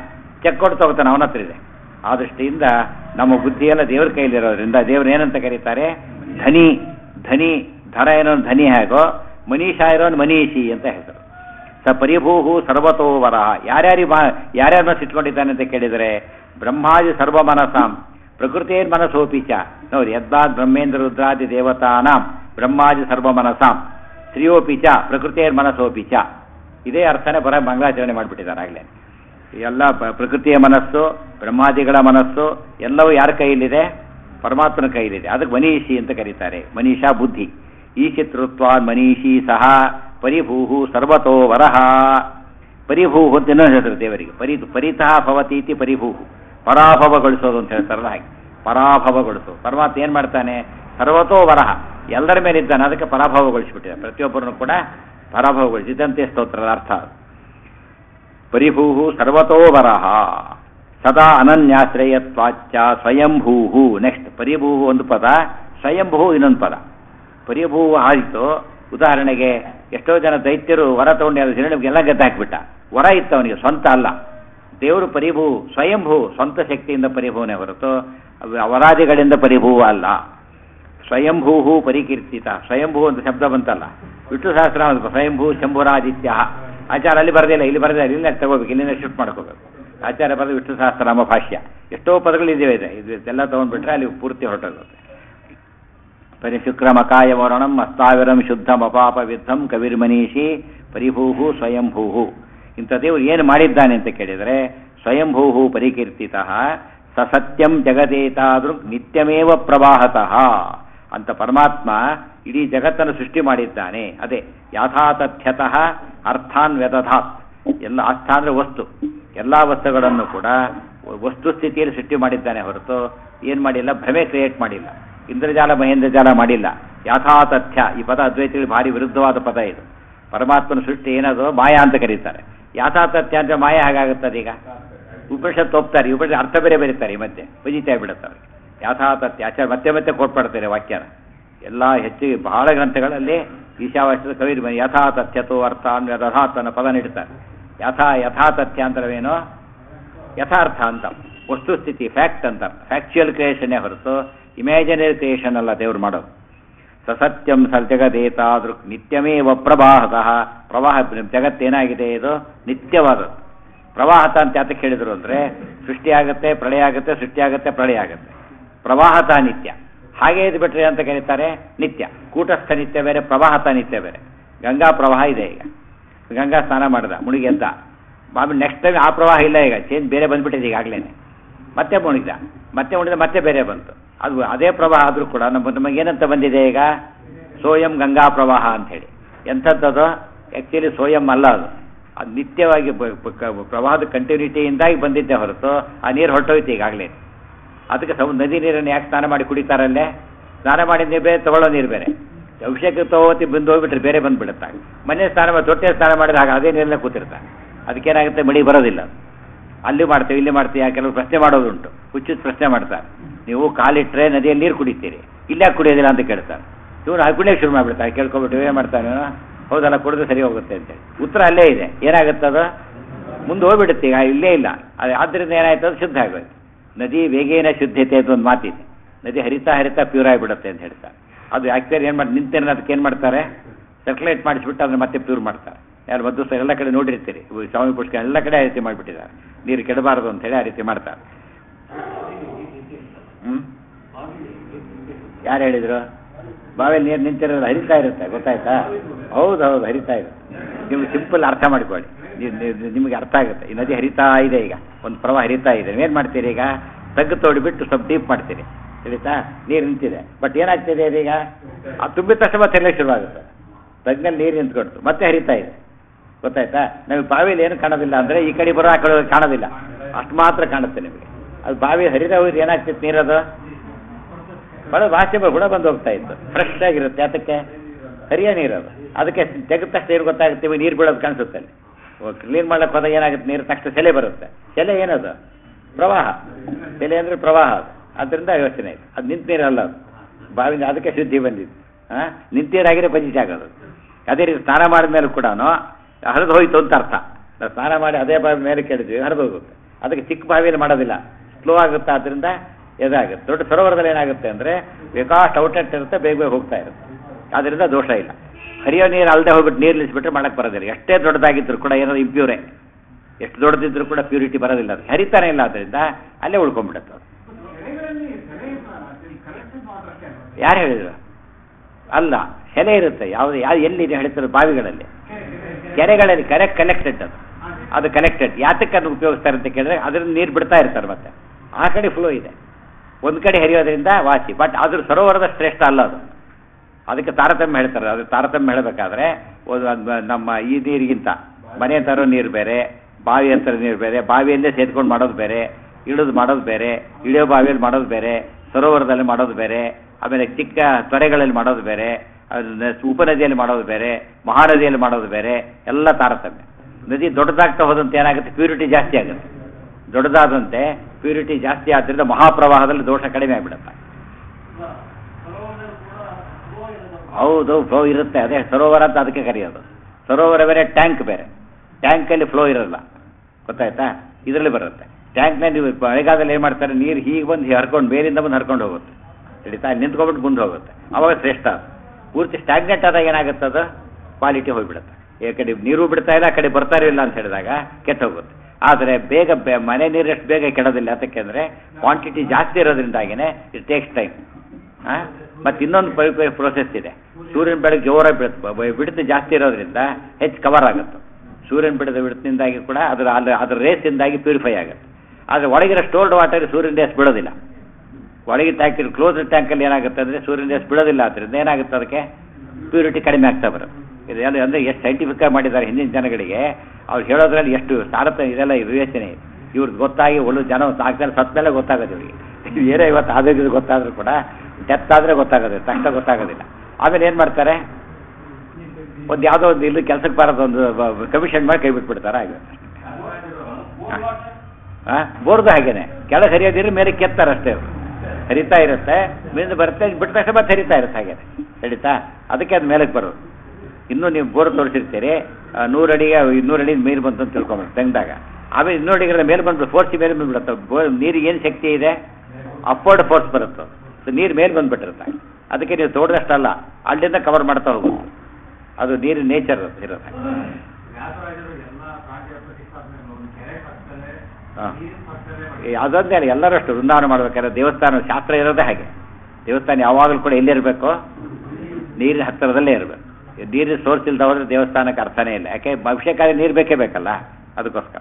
ಚೆಕ್ ಕೊಟ್ಟು ತಗೋತಾನೆ ಅವನ ಹತ್ರ ಇದೆ ಆ ದೃಷ್ಟಿಯಿಂದ ನಮ್ಮ ಬುದ್ಧಿಯೆಲ್ಲ ದೇವ್ರ ಕೈಲಿರೋದ್ರಿಂದ ದೇವ್ರು ಏನಂತ ಕರೀತಾರೆ ಧನಿ ಧನಿ ಧರ ಏನೋ ಧನಿ ಹೇಗೋ ಮನೀಷಾ ಇರೋನು ಮನೀಷಿ ಅಂತ ಹೆಸರು ಸ ಪರಿಭೂಹು ಸರ್ವತೋ ವರಹ ಯಾರ್ಯಾರಿ ಮಾ ಯಾರ್ಯಾರ ಮನಸ್ಸು ಇಟ್ಕೊಂಡಿದ್ದಾನೆ ಅಂತ ಕೇಳಿದರೆ ಬ್ರಹ್ಮಾದಿ ಸರ್ವ ಮನಸಾಂ ಪ್ರಕೃತಿಯೇನ್ ಮನಸ್ಸೋಪಿ ಚ ನೋಡಿ ಯದ್ದಾದ್ ಬ್ರಹ್ಮೇಂದ್ರ ರುದ್ರಾದಿ ದೇವತಾನಾಂ ಬ್ರಹ್ಮಾದಿ ಸರ್ವ ಮನಸಾಂ ಶ್ರೀಯೋಪಿ ಚ ಪ್ರಕೃತಿಯೇನ್ ಮನಸ್ಸೋಪಿ ಚ ಇದೇ ಅರ್ಥನೇ ಬರ ಮಂಗಳಾಚರಣೆ ಮಾಡಿಬಿಟ್ಟಿದ್ದಾರೆ ಆಗಲೇ ಎಲ್ಲ ಪ- ಪ್ರಕೃತಿಯ ಮನಸ್ಸು ಬ್ರಹ್ಮಾದಿಗಳ ಮನಸ್ಸು ಎಲ್ಲವೂ ಯಾರ ಕೈಯಲ್ಲಿದೆ ಪರಮಾತ್ಮನ ಕೈಯಲ್ಲಿದೆ ಅದಕ್ಕೆ ಮನೀಷಿ ಅಂತ ಕರೀತಾರೆ ಮನೀಷಾ ಬುದ್ಧಿ ಈಶಿತೃತ್ವ ಮನೀಷಿ ಸಹ ಪರಿಭೂಹು ಸರ್ವತೋ ವರಹ ಪರಿಭೂಹು ಅಂತ ಇನ್ನೊಂದು ಹೆಸರು ದೇವರಿಗೆ ಪರಿ ಪರಿತಃ ಭವತಿ ಇತಿ ಪರಿಭೂಹು ಪರಾಭವಗೊಳಿಸೋದು ಅಂತ ಹೇಳ್ತಾರಲ್ಲ ಹಾಗೆ ಪರಾಭವಗೊಳಿಸು ಪರಮಾತ್ಮ ಏನು ಮಾಡ್ತಾನೆ ಸರ್ವತೋ ವರಹ ಎಲ್ಲರ ಮೇಲೆ ಇದ್ದಾನೆ ಅದಕ್ಕೆ ಪರಾಭವಗೊಳಿಸಿಬಿಟ್ಟಿದೆ ಪ್ರತಿಯೊಬ್ಬರನ್ನು ಕೂಡ ಪರಾಭವಗೊಳಿಸಿ ಇದಂತೆ ಸ್ತೋತ್ರದ ಅರ್ಥ ಅದು. ಪರಿಭೂಹು ಸರ್ವತೋ ವರಹ ಸದಾ ಅನನ್ಯಾಶ್ರಯತ್ವಾಚ್ಚ ಸ್ವಯಂಭೂಹು ನೆಕ್ಸ್ಟ್ ಪರಿಭೂಹು ಒಂದು ಪದ ಸ್ವಯಂಭೂ ಇನ್ನೊಂದು ಪದ ಪರಿಭೂ ಆಯಿತು ಉದಾಹರಣೆಗೆ ಎಷ್ಟೋ ಜನ ದೈತ್ಯರು ವರ ತಗೊಂಡು ಹಿರಣ್ಯಗೆಲ್ಲ ಗೆದ್ದು ಹಾಕ್ಬಿಟ್ಟ ವರ ಇತ್ತು ಅವನಿಗೆ ಸ್ವಂತ ಅಲ್ಲ ದೇವರು ಪರಿಭೂ ಸ್ವಯಂಭೂ ಸ್ವಂತ ಶಕ್ತಿಯಿಂದ ಪರಿಭೂನೇ ಹೊರತು ಅವ- ವರಾದಿಗಳಿಂದ ಪರಿಭೂವ ಅಲ್ಲ ಸ್ವಯಂಭೂ ಪರಿಕೀರ್ತಿತ ಸ್ವಯಂಭೂ ಅಂತ ಶಬ್ದ ಬಂತಲ್ಲ ವಿಷ್ಣು ಸಹಸ್ರ ಸ್ವಯಂಭೂ ಶಂಭುರಾದಿತ್ಯ ಆಚಾರ ಅಲ್ಲಿ ಬರದಿಲ್ಲ ಇಲ್ಲಿ ಬರದಿಲ್ಲ ಇಲ್ಲಿಂದ ತಗೋಬೇಕು ಇಲ್ಲಿಂದ ಶಿಫ್ಟ್ ಮಾಡ್ಕೋಬೇಕು ಆಚಾರ ಬರೆದು ವಿಷ್ಣು ಸಹಸ್ರನಾಮ ಭಾಷ್ಯ ಎಷ್ಟೋ ಪದಗಳಿದ್ದೇವೆ ಇದೆ ಇದು ಎಲ್ಲ ತಗೊಂಡ್ಬಿಟ್ರೆ ಅಲ್ಲಿ ಪೂರ್ತಿ ಹೊರಟೋಗುತ್ತೆ ಪರಿ ಶುಕ್ರಮಕಾಯ ವರುಣಂ ಅಸ್ತಾವಿರಂ ಶುದ್ಧಂ ಅಪಾಪ ವಿದ್ಧಂ ಕವಿರ್ಮನೀಷಿ ಪರಿಭೂಹು ಸ್ವಯಂಭೂಹು ಇಂಥ ದೇವರು ಏನು ಮಾಡಿದ್ದಾನೆ ಅಂತ ಕೇಳಿದರೆ ಸ್ವಯಂಭೂಹು ಪರಿಕೀರ್ತಿತ ಸಸತ್ಯಂ ಜಗದೇತಾದ್ರೂ ನಿತ್ಯಮೇವ ಪ್ರವಾಹತಃ ಅಂತ ಪರಮಾತ್ಮ ಇಡೀ ಜಗತ್ತನ್ನು ಸೃಷ್ಟಿ ಮಾಡಿದ್ದಾನೆ ಅದೇ ಯಾಥಾತಥ್ಯತಃ ಅರ್ಥಾನ್ ವ್ಯದಧಾತ್ ಎಲ್ಲ ಅರ್ಥ ಅಂದರೆ ವಸ್ತು ಎಲ್ಲ ವಸ್ತುಗಳನ್ನು ಕೂಡ ವಸ್ತು ಸ್ಥಿತಿಯಲ್ಲಿ ಸೃಷ್ಟಿ ಮಾಡಿದ್ದಾನೆ ಹೊರತು ಏನು ಮಾಡಿಲ್ಲ ಭ್ರಮೆ ಕ್ರಿಯೇಟ್ ಮಾಡಿಲ್ಲ ಇಂದ್ರಜಾಲ ಮಹೇಂದ್ರಜಾಲ ಮಾಡಿಲ್ಲ ಯಥಾತಥ್ಯ ಈ ಪದ ಅದ್ವೈತಗಳಿಗೆ ಭಾರಿ ವಿರುದ್ಧವಾದ ಪದ ಇದು ಪರಮಾತ್ಮನ ಸೃಷ್ಟಿ ಏನದು ಮಾಯಾ ಅಂತ ಕರೀತಾರೆ ಯಥಾತಥ್ಯ ಅಂದ್ರೆ ಮಾಯ ಹಾಗಾಗುತ್ತದೆ ಈಗ ಉಪನಿಷತ್ ಒಪ್ತಾರೆ ಉಪನಿಷತ್ ಅರ್ಥ ಬೇರೆ ಬೇರೆತಾರೆ ಈ ಮಧ್ಯೆ ವಜಿತಾ ಬಿಡುತ್ತಾರೆ ಯಥಾತಥ್ಯ ಆಚಾರ ಮತ್ತೆ ಮತ್ತೆ ಕೊಟ್ಬಿಡ್ತಾರೆ ವಾಕ್ಯನ ಎಲ್ಲ ಹೆಚ್ಚಿಗೆ ಬಹಳ ಗ್ರಂಥಗಳಲ್ಲಿ ಈಶಾವಾಸ್ಯದ ಕವಿ ಯಥಾತಥ್ಯತೋ ಅರ್ಥ ಯಥಾತ್ ಅನ್ನೋ ಪದ ನೀಡ್ತಾರೆ ಯಥಾ ಯಥಾತಥ್ಯ ಅಂತವೇನು ಯಥಾರ್ಥ ಅಂತ ವಸ್ತುಸ್ಥಿತಿ ಫ್ಯಾಕ್ಟ್ ಅಂತ ಫ್ಯಾಕ್ಚುಯಲ್ ಕ್ರಿಯೇಷನ್ನೇ ಹೊರತು ಇಮ್ಯಾಜಿನರಿ ಕ್ರಿಯೇಷನ್ ಅಲ್ಲ ದೇವ್ರು ಮಾಡೋದು ಸಸತ್ಯಂ ಸರ್ಜಗದೇತಾದೃಕ್ ನಿತ್ಯಮೇವ ಪ್ರವಾಹತಃ ಪ್ರವಾಹ ಜಗತ್ತೇನಾಗಿದೆ ಇದು ನಿತ್ಯವಾದದ್ದು ಪ್ರವಾಹತ ಅಂತ ಯಾತಕ್ಕೆ ಹೇಳಿದ್ರು ಅಂದರೆ ಸೃಷ್ಟಿ ಆಗುತ್ತೆ ಪ್ರಳಯ ಆಗುತ್ತೆ ಸೃಷ್ಟಿ ಆಗುತ್ತೆ ಪ್ರಳಯ ಆಗುತ್ತೆ ಪ್ರವಾಹತ ನಿತ್ಯ ಹಾಗೆ ಇದು ಬಿಟ್ರೆ ಅಂತ ಕರೀತಾರೆ ನಿತ್ಯ ಕೂಟಸ್ಥ ನಿತ್ಯ ಬೇರೆ ಪ್ರವಾಹತ ನಿತ್ಯ ಬೇರೆ ಗಂಗಾ ಪ್ರವಾಹ ಇದೆ ಈಗ ಗಂಗಾ ಸ್ನಾನ ಮಾಡಿದ ಮುಳುಗಿ ಎದ್ದ ಆಮೇಲೆ ನೆಕ್ಸ್ಟ್ ಟೈಮ್ ಆ ಪ್ರವಾಹ ಇಲ್ಲ ಈಗ ಚೇಂಜ್ ಬೇರೆ ಬಂದ್ಬಿಟ್ಟಿದೆ ಈಗಾಗಲೇ ಮತ್ತೆ ಮುಳುಗಿದ ಮತ್ತೆ ಮುಳುಗಿದ ಮತ್ತೆ ಬೇರೆ ಬಂತು ಅದು ಅದೇ ಪ್ರವಾಹ ಆದರೂ ಕೂಡ ನಮ್ಮ ನಮಗೆ ಏನಂತ ಬಂದಿದೆ ಈಗ ಸೋಯಂ ಗಂಗಾ ಪ್ರವಾಹ ಅಂಥೇಳಿ ಎಂಥದ್ದದು ಆ್ಯಕ್ಚುಲಿ ಸೋಯಂ ಅಲ್ಲ ಅದು ಅದು ನಿತ್ಯವಾಗಿ ಬ- ಬ- ಕ- ಪ್ರವಾಹದ ಕಂಟಿನ್ಯೂಟಿಯಿಂದಾಗಿ ಬಂದಿದ್ದೆ ಹೊರತು ಆ ನೀರು ಹೊರಟೋಯ್ತು ಈಗಾಗಲೇ ಅದಕ್ಕೆ ಸಮ ನದಿ ನೀರನ್ನು ಯಾಕೆ ಸ್ನಾನ ಮಾಡಿ ಕುಡಿತಾರಲ್ಲೇ ಸ್ನಾನ ಮಾಡಿದ ನೀರು ಬೇರೆ ತಗೊಳ್ಳೋ ನೀರು ಬೇರೆ ಅಭಿಷೇಕ ತಗೋತಿ ಬಂದು ಹೋಗ್ಬಿಟ್ರೆ ಬೇರೆ ಬಂದ್ಬಿಡುತ್ತೆ ಮನೆ ಸ್ನಾನ ಮಾಡಿ ತೊಟ್ಟೆ ಸ್ನಾನ ಮಾಡಿದ್ರೆ ಹಾಗೆ ಅದೇ ನೀರಲ್ಲೇ ಕೂತಿರ್ತಾರೆ ಅದಕ್ಕೇನಾಗುತ್ತೆ ಮಳಿ ಬರೋದಿಲ್ಲ ಅಲ್ಲಿ ಮಾಡ್ತೇವೆ ಇಲ್ಲಿ ಮಾಡ್ತೀವಿ ಕೆಲವರು ಪ್ರಶ್ನೆ ಮಾಡೋದುಂಟು ಹುಚ್ಚಿದ ಪ್ರಶ್ನೆ ಮಾಡ್ತಾರೆ ನೀವು ಕಾಲಿಟ್ರೆ ನದಿಯಲ್ಲಿ ನೀರು ಕುಡಿತೀರಿ ಇಲ್ಲಿ ಯಾಕೆ ಕುಡಿಯೋದಿಲ್ಲ ಅಂತ ಕೇಳ್ತಾರೆ ಇವನು ಹಾಗೆ ಕುಡಿಯೋಕೆ ಶುರು ಮಾಡಿಬಿಡ್ತಾರೆ ಕೇಳ್ಕೊಬಿಟ್ಟು ಏನು ಮಾಡ್ತಾನೆ ಇವನು? ಹೌದಲ್ಲ ಕುಡಿದ್ರೆ ಸರಿ ಹೋಗುತ್ತೆ ಅಂತೇಳಿ ಉತ್ತರ ಅಲ್ಲೇ ಇದೆ ಏನಾಗುತ್ತೆ ಅದು ಮುಂದೆ ಹೋಗ್ಬಿಡುತ್ತೆ ಈಗ ಇಲ್ಲೇ ಇಲ್ಲ ಅದು ಆದ್ದರಿಂದ ಏನಾಯ್ತು ಅದು ಶುದ್ಧ ಆಗೋಯ್ತು ನದಿ ವೇಗೇನ ಶುದ್ಧತೆ ಅಂತ ಒಂದು ಮಾತಿದೆ ನದಿ ಹರಿತಾ ಹರಿತಾ ಪ್ಯೂರ್ ಆಗಿಬಿಡುತ್ತೆ ಅಂತ ಹೇಳ್ತಾರೆ ಅದು ಆಕ್ಚುಲಿ ಏನು ಮಾಡಿ ನಿಂತೇನೆ ಅದಕ್ಕೆ ಏನು ಮಾಡ್ತಾರೆ ಸರ್ಕ್ಯುಲೇಟ್ ಮಾಡಿಸ್ಬಿಟ್ಟು ಅದನ್ನ ಮತ್ತೆ ಪ್ಯೂರ್ ಮಾಡ್ತಾರೆ ಯಾರು ಮದ್ದು ಸಹ ಎಲ್ಲ ಕಡೆ ನೋಡಿರ್ತೀರಿ ಇವು ಸ್ವಾಮಿ ಪುಷ್ಕರ ಎಲ್ಲ ಕಡೆ ಆ ರೀತಿ ಮಾಡಿಬಿಟ್ಟಿದ್ದಾರೆ ನೀರು ಕೆಡಬಾರದು ಅಂತ ಹೇಳಿ ಆ ರೀತಿ ಮಾಡ್ತಾರೆ ಹ್ಞೂ ಯಾರು ಹೇಳಿದ್ರು ಬಾವಿಯಲ್ಲಿ ನೀರು ನಿಂತಿರೋದು ಹರಿತಾ ಇರುತ್ತೆ ಗೊತ್ತಾಯ್ತಾ ಹೌದು ಹೌದು ಹರಿತಾ ಇದೆ ನಿಮ್ಗೆ ಸಿಂಪಲ್ ಅರ್ಥ ಮಾಡ್ಕೊಳ್ಳಿ ನೀವು- ನೀವು- ನಿಮಗೆ ಅರ್ಥ ಆಗುತ್ತೆ ಈ ನದಿ ಹರಿತಾ ಇದೆ ಈಗ ಒಂದು ಪ್ರವಾಹ ಹರಿತಾ ಇದೆ ಏನು ಮಾಡ್ತೀರಿ ಈಗ ತಗ್ಗು ತೋಡಿಬಿಟ್ಟು ಸ್ವಲ್ಪ ಡೀಪ್ ಮಾಡ್ತೀರಿ ತಿಳಿತಾ ನೀರು ನಿಂತಿದೆ ಬಟ್ ಏನಾಗ್ತಿದೆ ಅದೀಗ ಅದು ತುಂಬಿದ ತಕ್ಷಣ ಮತ್ತೆ ಹರಿಯಕ್ಕೆ ಶುರುವಾಗುತ್ತೆ ತಗ್ನಲ್ಲಿ ನೀರು ನಿಂತ್ಕೊಡ್ತು ಮತ್ತೆ ಹರಿತಾ ಇದೆ ಗೊತ್ತಾಯ್ತಾ ನಮಗೆ ಬಾವಿಯಲ್ಲಿ ಏನು ಕಾಣೋದಿಲ್ಲ ಅಂದರೆ ಈ ಕಡೆ ಬರೋ ಆ ಕಡೆ ಹೋಗಿ ಕಾಣೋದಿಲ್ಲ ಅಷ್ಟು ಮಾತ್ರ ಕಾಣುತ್ತೆ ನಿಮಗೆ ಅದು ಬಾವಿ ಹರಿದ ಹೋಗಿ ಏನಾಗ್ತಿತ್ತು ನೀರದು ಬಡ ಭಾಷೆ ಹುಳ ಬಂದು ಹೋಗ್ತಾ ಇತ್ತು ಫ್ರೆಶ್ ಆಗಿರುತ್ತೆ ಅದಕ್ಕೆ ಹರಿಯ ನೀರದು ಅದಕ್ಕೆ ತೆಗೆದ ತಕ್ಷಣ ಏನು ಗೊತ್ತಾಗುತ್ತೆ ಇವಾಗ ನೀರು ಬೀಳೋದು ಕಾಣಿಸುತ್ತೆ ಅಲ್ಲಿ ಕ್ಲೀನ್ ಮಾಡಕ್ಕೆ ಹೋದಾಗ ಏನಾಗುತ್ತೆ ನೀರು ತಕ್ಷಣ ಸೆಲೆ ಬರುತ್ತೆ ಸೆಲೆ ಏನದು ಪ್ರವಾಹ ಸೆಲೆ ಅಂದರೆ ಪ್ರವಾಹ ಅದು ಅದರಿಂದ ಯೋಚನೆ ಇದೆ ಅದು ನಿಂತ ನೀರಲ್ಲ ಅದು ಬಾವಿಂದ ಅದಕ್ಕೆ ಶುದ್ಧಿ ಬಂದಿದ್ದು ಹಾಂ ನಿಂತೀರಾಗಿರೋ ಬಜಿಸಿ ಆಗೋದು ಅದೇ ರೀತಿ ಸ್ನಾನ ಮಾಡಿದ ಮೇಲೆ ಕೂಡ ಹರಿದು ಹೋಯ್ತು ಅಂತ ಅರ್ಥ ನಾವು ಸ್ನಾನ ಮಾಡಿ ಅದೇ ಬಾವಿ ಮೇಲೆ ಕೇಳಿದ್ವಿ ಹರಿದು ಹೋಗುತ್ತೆ ಅದಕ್ಕೆ ಚಿಕ್ಕ ಬಾವಿಯಲ್ಲಿ ಮಾಡೋದಿಲ್ಲ ಸ್ಲೋ ಆಗುತ್ತೆ ಆದ್ದರಿಂದ ಇದಾಗುತ್ತೆ ದೊಡ್ಡ ಸರೋವರದಲ್ಲಿ ಏನಾಗುತ್ತೆ ಅಂದರೆ ಬೇಕಾಷ್ಟು ಔಟ್ಲೆಟ್ ಇರುತ್ತೆ ಬೇಗ ಬೇಗ ಹೋಗ್ತಾ ಇರುತ್ತೆ ಆದ್ದರಿಂದ ದೋಷ ಇಲ್ಲ ಹರಿಯೋ ನೀರು ಅಲ್ಲದೆ ಹೋಗ್ಬಿಟ್ಟು ನೀರು ನಿಲ್ಲಿಸ್ಬಿಟ್ರೆ ಮಾಡಕ್ಕೆ ಬರೋದಿಲ್ಲ ಎಷ್ಟೇ ದೊಡ್ಡದಾಗಿದ್ರು ಕೂಡ ಏನಾದ್ರು ಇಂಪ್ಯೂರೇ ಎಷ್ಟು ದೊಡ್ಡದಿದ್ರು ಕೂಡ ಪ್ಯೂರಿಟಿ ಬರೋದಿಲ್ಲ ಅದು ಹರಿತಾನೆ ಇಲ್ಲ ಅದರಿಂದ ಅಲ್ಲೇ ಉಳ್ಕೊಂಡ್ಬಿಡುತ್ತೆ ಅದು ಯಾರು ಹೇಳಿದ್ರು ಅಲ್ಲ ಸೆಲೆ ಇರುತ್ತೆ ಯಾವುದು ಯಾವ ಎಲ್ಲಿ ಹೇಳ್ತಾರೆ ಬಾವಿಗಳಲ್ಲಿ ಕೆರೆಗಳಲ್ಲಿ ಕರೆಕ್ಟ್ ಕಲೆಕ್ಟೆಡ್ ಅದು ಅದು ಕಲೆಕ್ಟೆಡ್ ಯಾತಕ್ಕೆ ಅದನ್ನು ಉಪಯೋಗಿಸ್ತಾರೆ ಅಂತ ಕೇಳಿದ್ರೆ ಅದರಿಂದ ನೀರು ಬಿಡ್ತಾ ಇರ್ತಾರೆ ಮತ್ತೆ ಆ ಕಡೆ ಫ್ಲೋ ಇದೆ ಒಂದು ಕಡೆ ಹರಿಯೋದ್ರಿಂದ ವಾಸಿ ಬಟ್ ಅದ್ರ ಸರೋವರದ ಶ್ರೇಷ್ಠ ಅಲ್ಲ ಅದು ಅದಕ್ಕೆ ತಾರತಮ್ಯ ಹೇಳ್ತಾರೆ ಅದು ತಾರತಮ್ಯ ಹೇಳಬೇಕಾದ್ರೆ ಒಂದು ಅದ್- ನಮ್ಮ ಈ ನೀರಿಗಿಂತ ಮನೆ ತರೋ ನೀರು ಬೇರೆ ಬಾವಿ ಹತ್ರ ನೀರು ಬೇರೆ ಬಾವಿಯಲ್ಲೇ ಸೇದ್ಕೊಂಡು ಮಾಡೋದು ಬೇರೆ ಇಳಿದು ಮಾಡೋದು ಬೇರೆ ಇಳಿಯೋ ಬಾವಿಯಲ್ಲಿ ಮಾಡೋದು ಬೇರೆ ಸರೋವರದಲ್ಲಿ ಮಾಡೋದು ಬೇರೆ ಆಮೇಲೆ ಚಿಕ್ಕ ತೊರೆಗಳಲ್ಲಿ ಮಾಡೋದು ಬೇರೆ ಅದನ್ನ ಉಪನದಿಯಲ್ಲಿ ಮಾಡೋದು ಬೇರೆ ಮಹಾನದಿಯಲ್ಲಿ ಮಾಡೋದು ಬೇರೆ ಎಲ್ಲ ತಾರತಮ್ಯ ನದಿ ದೊಡ್ಡದಾಗ್ತಾ ಹೋದಂತೆ ಏನಾಗುತ್ತೆ ಪ್ಯೂರಿಟಿ ಜಾಸ್ತಿ ಆಗುತ್ತೆ ದೊಡ್ಡದಾದಂತೆ ಪ್ಯೂರಿಟಿ ಜಾಸ್ತಿ ಆದ್ದರಿಂದ ಮಹಾಪ್ರವಾಹದಲ್ಲಿ ದೋಷ ಕಡಿಮೆ ಆಗಿಬಿಡುತ್ತೆ ಹೌದು ಫ್ಲೋ ಇರುತ್ತೆ ಅದೇ ಸರೋವರ ಅಂತ ಅದಕ್ಕೆ ಕರೆಯೋದು ಸರೋವರ ಬೇರೆ ಟ್ಯಾಂಕ್ ಬೇರೆ ಟ್ಯಾಂಕಲ್ಲಿ ಫ್ಲೋ ಇರಲ್ಲ ಗೊತ್ತಾಯ್ತಾ ಇದರಲ್ಲಿ ಬರುತ್ತೆ ಟ್ಯಾಂಕ್ನಲ್ಲಿ ನೀವು ಮಳೆಗಾಲದಲ್ಲಿ ಏನು ಮಾಡ್ತಾರೆ ನೀರು ಹೀಗೆ ಬಂದು ಹರ್ಕೊಂಡು ಬೇರಿಂದ ಬಂದು ಹರ್ಕೊಂಡು ಹೋಗುತ್ತೆ ಹಿಡಿತಾ ನಿಂತ್ಕೊಂಡ್ಬಿಟ್ಟು ಮುಂದೆ ಹೋಗುತ್ತೆ ಅವಾಗ ಶ್ರೇಷ್ಠ ಅದು ಪೂರ್ತಿ ಸ್ಟ್ಯಾಗ್ನೆಟ್ ಆದಾಗ ಏನಾಗುತ್ತೆ ಅದು ಕ್ವಾಲಿಟಿ ಹೋಗಿಬಿಡುತ್ತೆ ಈ ಕಡೆ ನೀರು ಬಿಡ್ತಾ ಇಲ್ಲ ಆ ಕಡೆ ಬರ್ತಾರೋ ಇಲ್ಲ ಅಂತ ಹೇಳಿದಾಗ ಕೆಟ್ಟ ಹೋಗುತ್ತೆ ಆದರೆ ಬೇಗ ಬೆ- ಮನೆ ನೀರು ಎಷ್ಟು ಬೇಗ ಕೆಡೋದಿಲ್ಲ ಯಾತಕ್ಕೆ ಅಂದರೆ ಕ್ವಾಂಟಿಟಿ ಜಾಸ್ತಿ ಇರೋದ್ರಿಂದಾಗಿನೇ ಇಟ್ ಟೇಕ್ಸ್ ಟೈಮ್ ಮತ್ತು ಇನ್ನೊಂದು ಪ್ರೋಸೆಸ್ ಇದೆ ಸೂರ್ಯನ ಬೆಳಗ್ಗೆ ಜೋರಾಗಿ ಬೀಳುತ್ತೆ ಬಿಡುತ್ತೆ ಜಾಸ್ತಿ ಇರೋದ್ರಿಂದ ಹೆಚ್ಚು ಕವರ್ ಆಗುತ್ತೆ ಸೂರ್ಯನ ಬಿಡದ ಬಿಡುತ್ತಿಂದಾಗಿ ಕೂಡ ಅದರ ಅದ್ರ ಅದರ ರೇಸಿಂದಾಗಿ ಪ್ಯೂರಿಫೈ ಆಗುತ್ತೆ ಆದರೆ ಒಳಗಿರೋ ಸ್ಟೋರ್ಡ್ ವಾಟರ್ ಸೂರ್ಯನ ರೇಸ್ ಬಿಡೋದಿಲ್ಲ ಒಳಗೆ ಟ್ಯಾಂಕ್ ಕ್ಲೋಸ್ ಟ್ಯಾಂಕಲ್ಲಿ ಏನಾಗುತ್ತೆ ಅಂದರೆ ಸೂರ್ಯನ ರೇಸ್ ಬಿಡೋದಿಲ್ಲ ಆದ್ದರಿಂದ ಏನಾಗುತ್ತೆ ಅದಕ್ಕೆ ಪ್ಯೂರಿಟಿ ಕಡಿಮೆ ಆಗ್ತಾ ಬರುತ್ತೆ ಇದು ಎಲ್ಲ ಅಂದರೆ ಎಷ್ಟು ಸೈಂಟಿಫಿಕ್ ಆಗಿ ಮಾಡಿದ್ದಾರೆ ಹಿಂದಿನ ಜನಗಳಿಗೆ ಅವ್ರು ಹೇಳೋದ್ರಲ್ಲಿ ಎಷ್ಟು ಸಾರತ ಇದೆಲ್ಲ ವಿವೇಚನೆ ಇದೆ ಇವ್ರದ್ದು ಗೊತ್ತಾಗಿ ಒಳ್ಳೆ ಜನ ನಾಲ್ಕು ಜನ ಸತ್ತ ಮೇಲೆ ಗೊತ್ತಾಗೋದು ಇವರಿಗೆ ಏನೋ ಇವತ್ತು ಆರೋಗ್ಯದ ಗೊತ್ತಾದರೂ ಕೂಡ ಡೆತ್ ಆದರೆ ಗೊತ್ತಾಗೋದು ತಕ್ಷಣ ಗೊತ್ತಾಗೋದಿಲ್ಲ ಆಮೇಲೆ ಏನು ಮಾಡ್ತಾರೆ ಒಂದು ಯಾವುದೋ ಒಂದು ಇಲ್ಲಿ ಕೆಲಸಕ್ಕೆ ಬರೋದು ಒಂದು ಕಮಿಷನ್ ಮಾಡಿ ಕೈ ಬಿಟ್ಬಿಡ್ತಾರೆ ಹಾಗೆ ಹಾಂ ಬೋರ್ದು ಹಾಗೇನೆ ಕೆಳಗೆ ಹರಿಯೋದಿದ್ರೆ ಮೇಲೆ ಕೆತ್ತಾರೆ ಅಷ್ಟೇ ಅವ್ರು. ಹರಿತಾ ಇರುತ್ತೆ ಮೇಲಿಂದ ಬರುತ್ತೆ ಬಿಟ್ಟ ತಕ್ಷಣ ಮತ್ತೆ ಹರಿತಾ ಇರುತ್ತೆ ಹಾಗೇನೆ ನಡೀತಾ ಅದಕ್ಕೆ ಅದು ಮೇಲಕ್ಕೆ ಬರೋದು ಇನ್ನೂ ನೀವು ಬೋರ್ ತೋರಿಸಿರ್ತೀರಿ ಆ, ನೂರು ಅಡಿಗೆ ಇನ್ನೂರು ಅಡಿ ನೀರು ಬಂತು ಅಂತ ತಿಳ್ಕೊಂಬಿಡಿ ತೆಗ್ದಾಗ ಆಮೇಲೆ ಇನ್ನೂರು ಅಡಿಗೆ ಮೇಲೆ ಬಂದು ಫೋರ್ಸಿ ಮೇಲೆ ಬಂದ್ಬಿಡುತ್ತೆ ಬೋ ನೀರಿಗೆ ಏನು ಶಕ್ತಿ ಇದೆ ಅಪ್ವರ್ಡ್ ಫೋರ್ಸ್ ಬರುತ್ತೆ ಸೊ ನೀರು ಮೇಲೆ ಬಂದ್ಬಿಟ್ಟಿರುತ್ತೆ ಅದಕ್ಕೆ ನೀವು ತೋಡಿದಷ್ಟಲ್ಲ ಅಲ್ಲಿಂದ ಕವರ್ ಮಾಡ್ತಾ ಹೋಗುತ್ತೆ ಅದು ನೀರಿನ ನೇಚರ್ ಇರುತ್ತೆ ಹಾಂ ಅದೊಂದೇ ಅಲ್ಲ ಎಲ್ಲರೂ ಅಷ್ಟು ವೃಂದಾವನ ಮಾಡ್ಬೇಕಾದ್ರೆ ದೇವಸ್ಥಾನ ಶಾಸ್ತ್ರ ಇರೋದೇ ಹಾಗೆ ದೇವಸ್ಥಾನ ಯಾವಾಗಲೂ ಕೂಡ ಎಲ್ಲಿರಬೇಕು ನೀರಿನ ಹತ್ತಿರದಲ್ಲೇ ಇರಬೇಕು ನೀರಿನ ಸೋರ್ಸ್ ಇಲ್ದ ಹೋದ್ರೆ ದೇವಸ್ಥಾನಕ್ಕೆ ಅರ್ಥನೇ ಇಲ್ಲ ಯಾಕೆ ಭವಿಷ್ಯಕ್ಕಾಗಿ ನೀರು ಬೇಕೇ ಬೇಕಲ್ಲ ಅದಕ್ಕೋಸ್ಕರ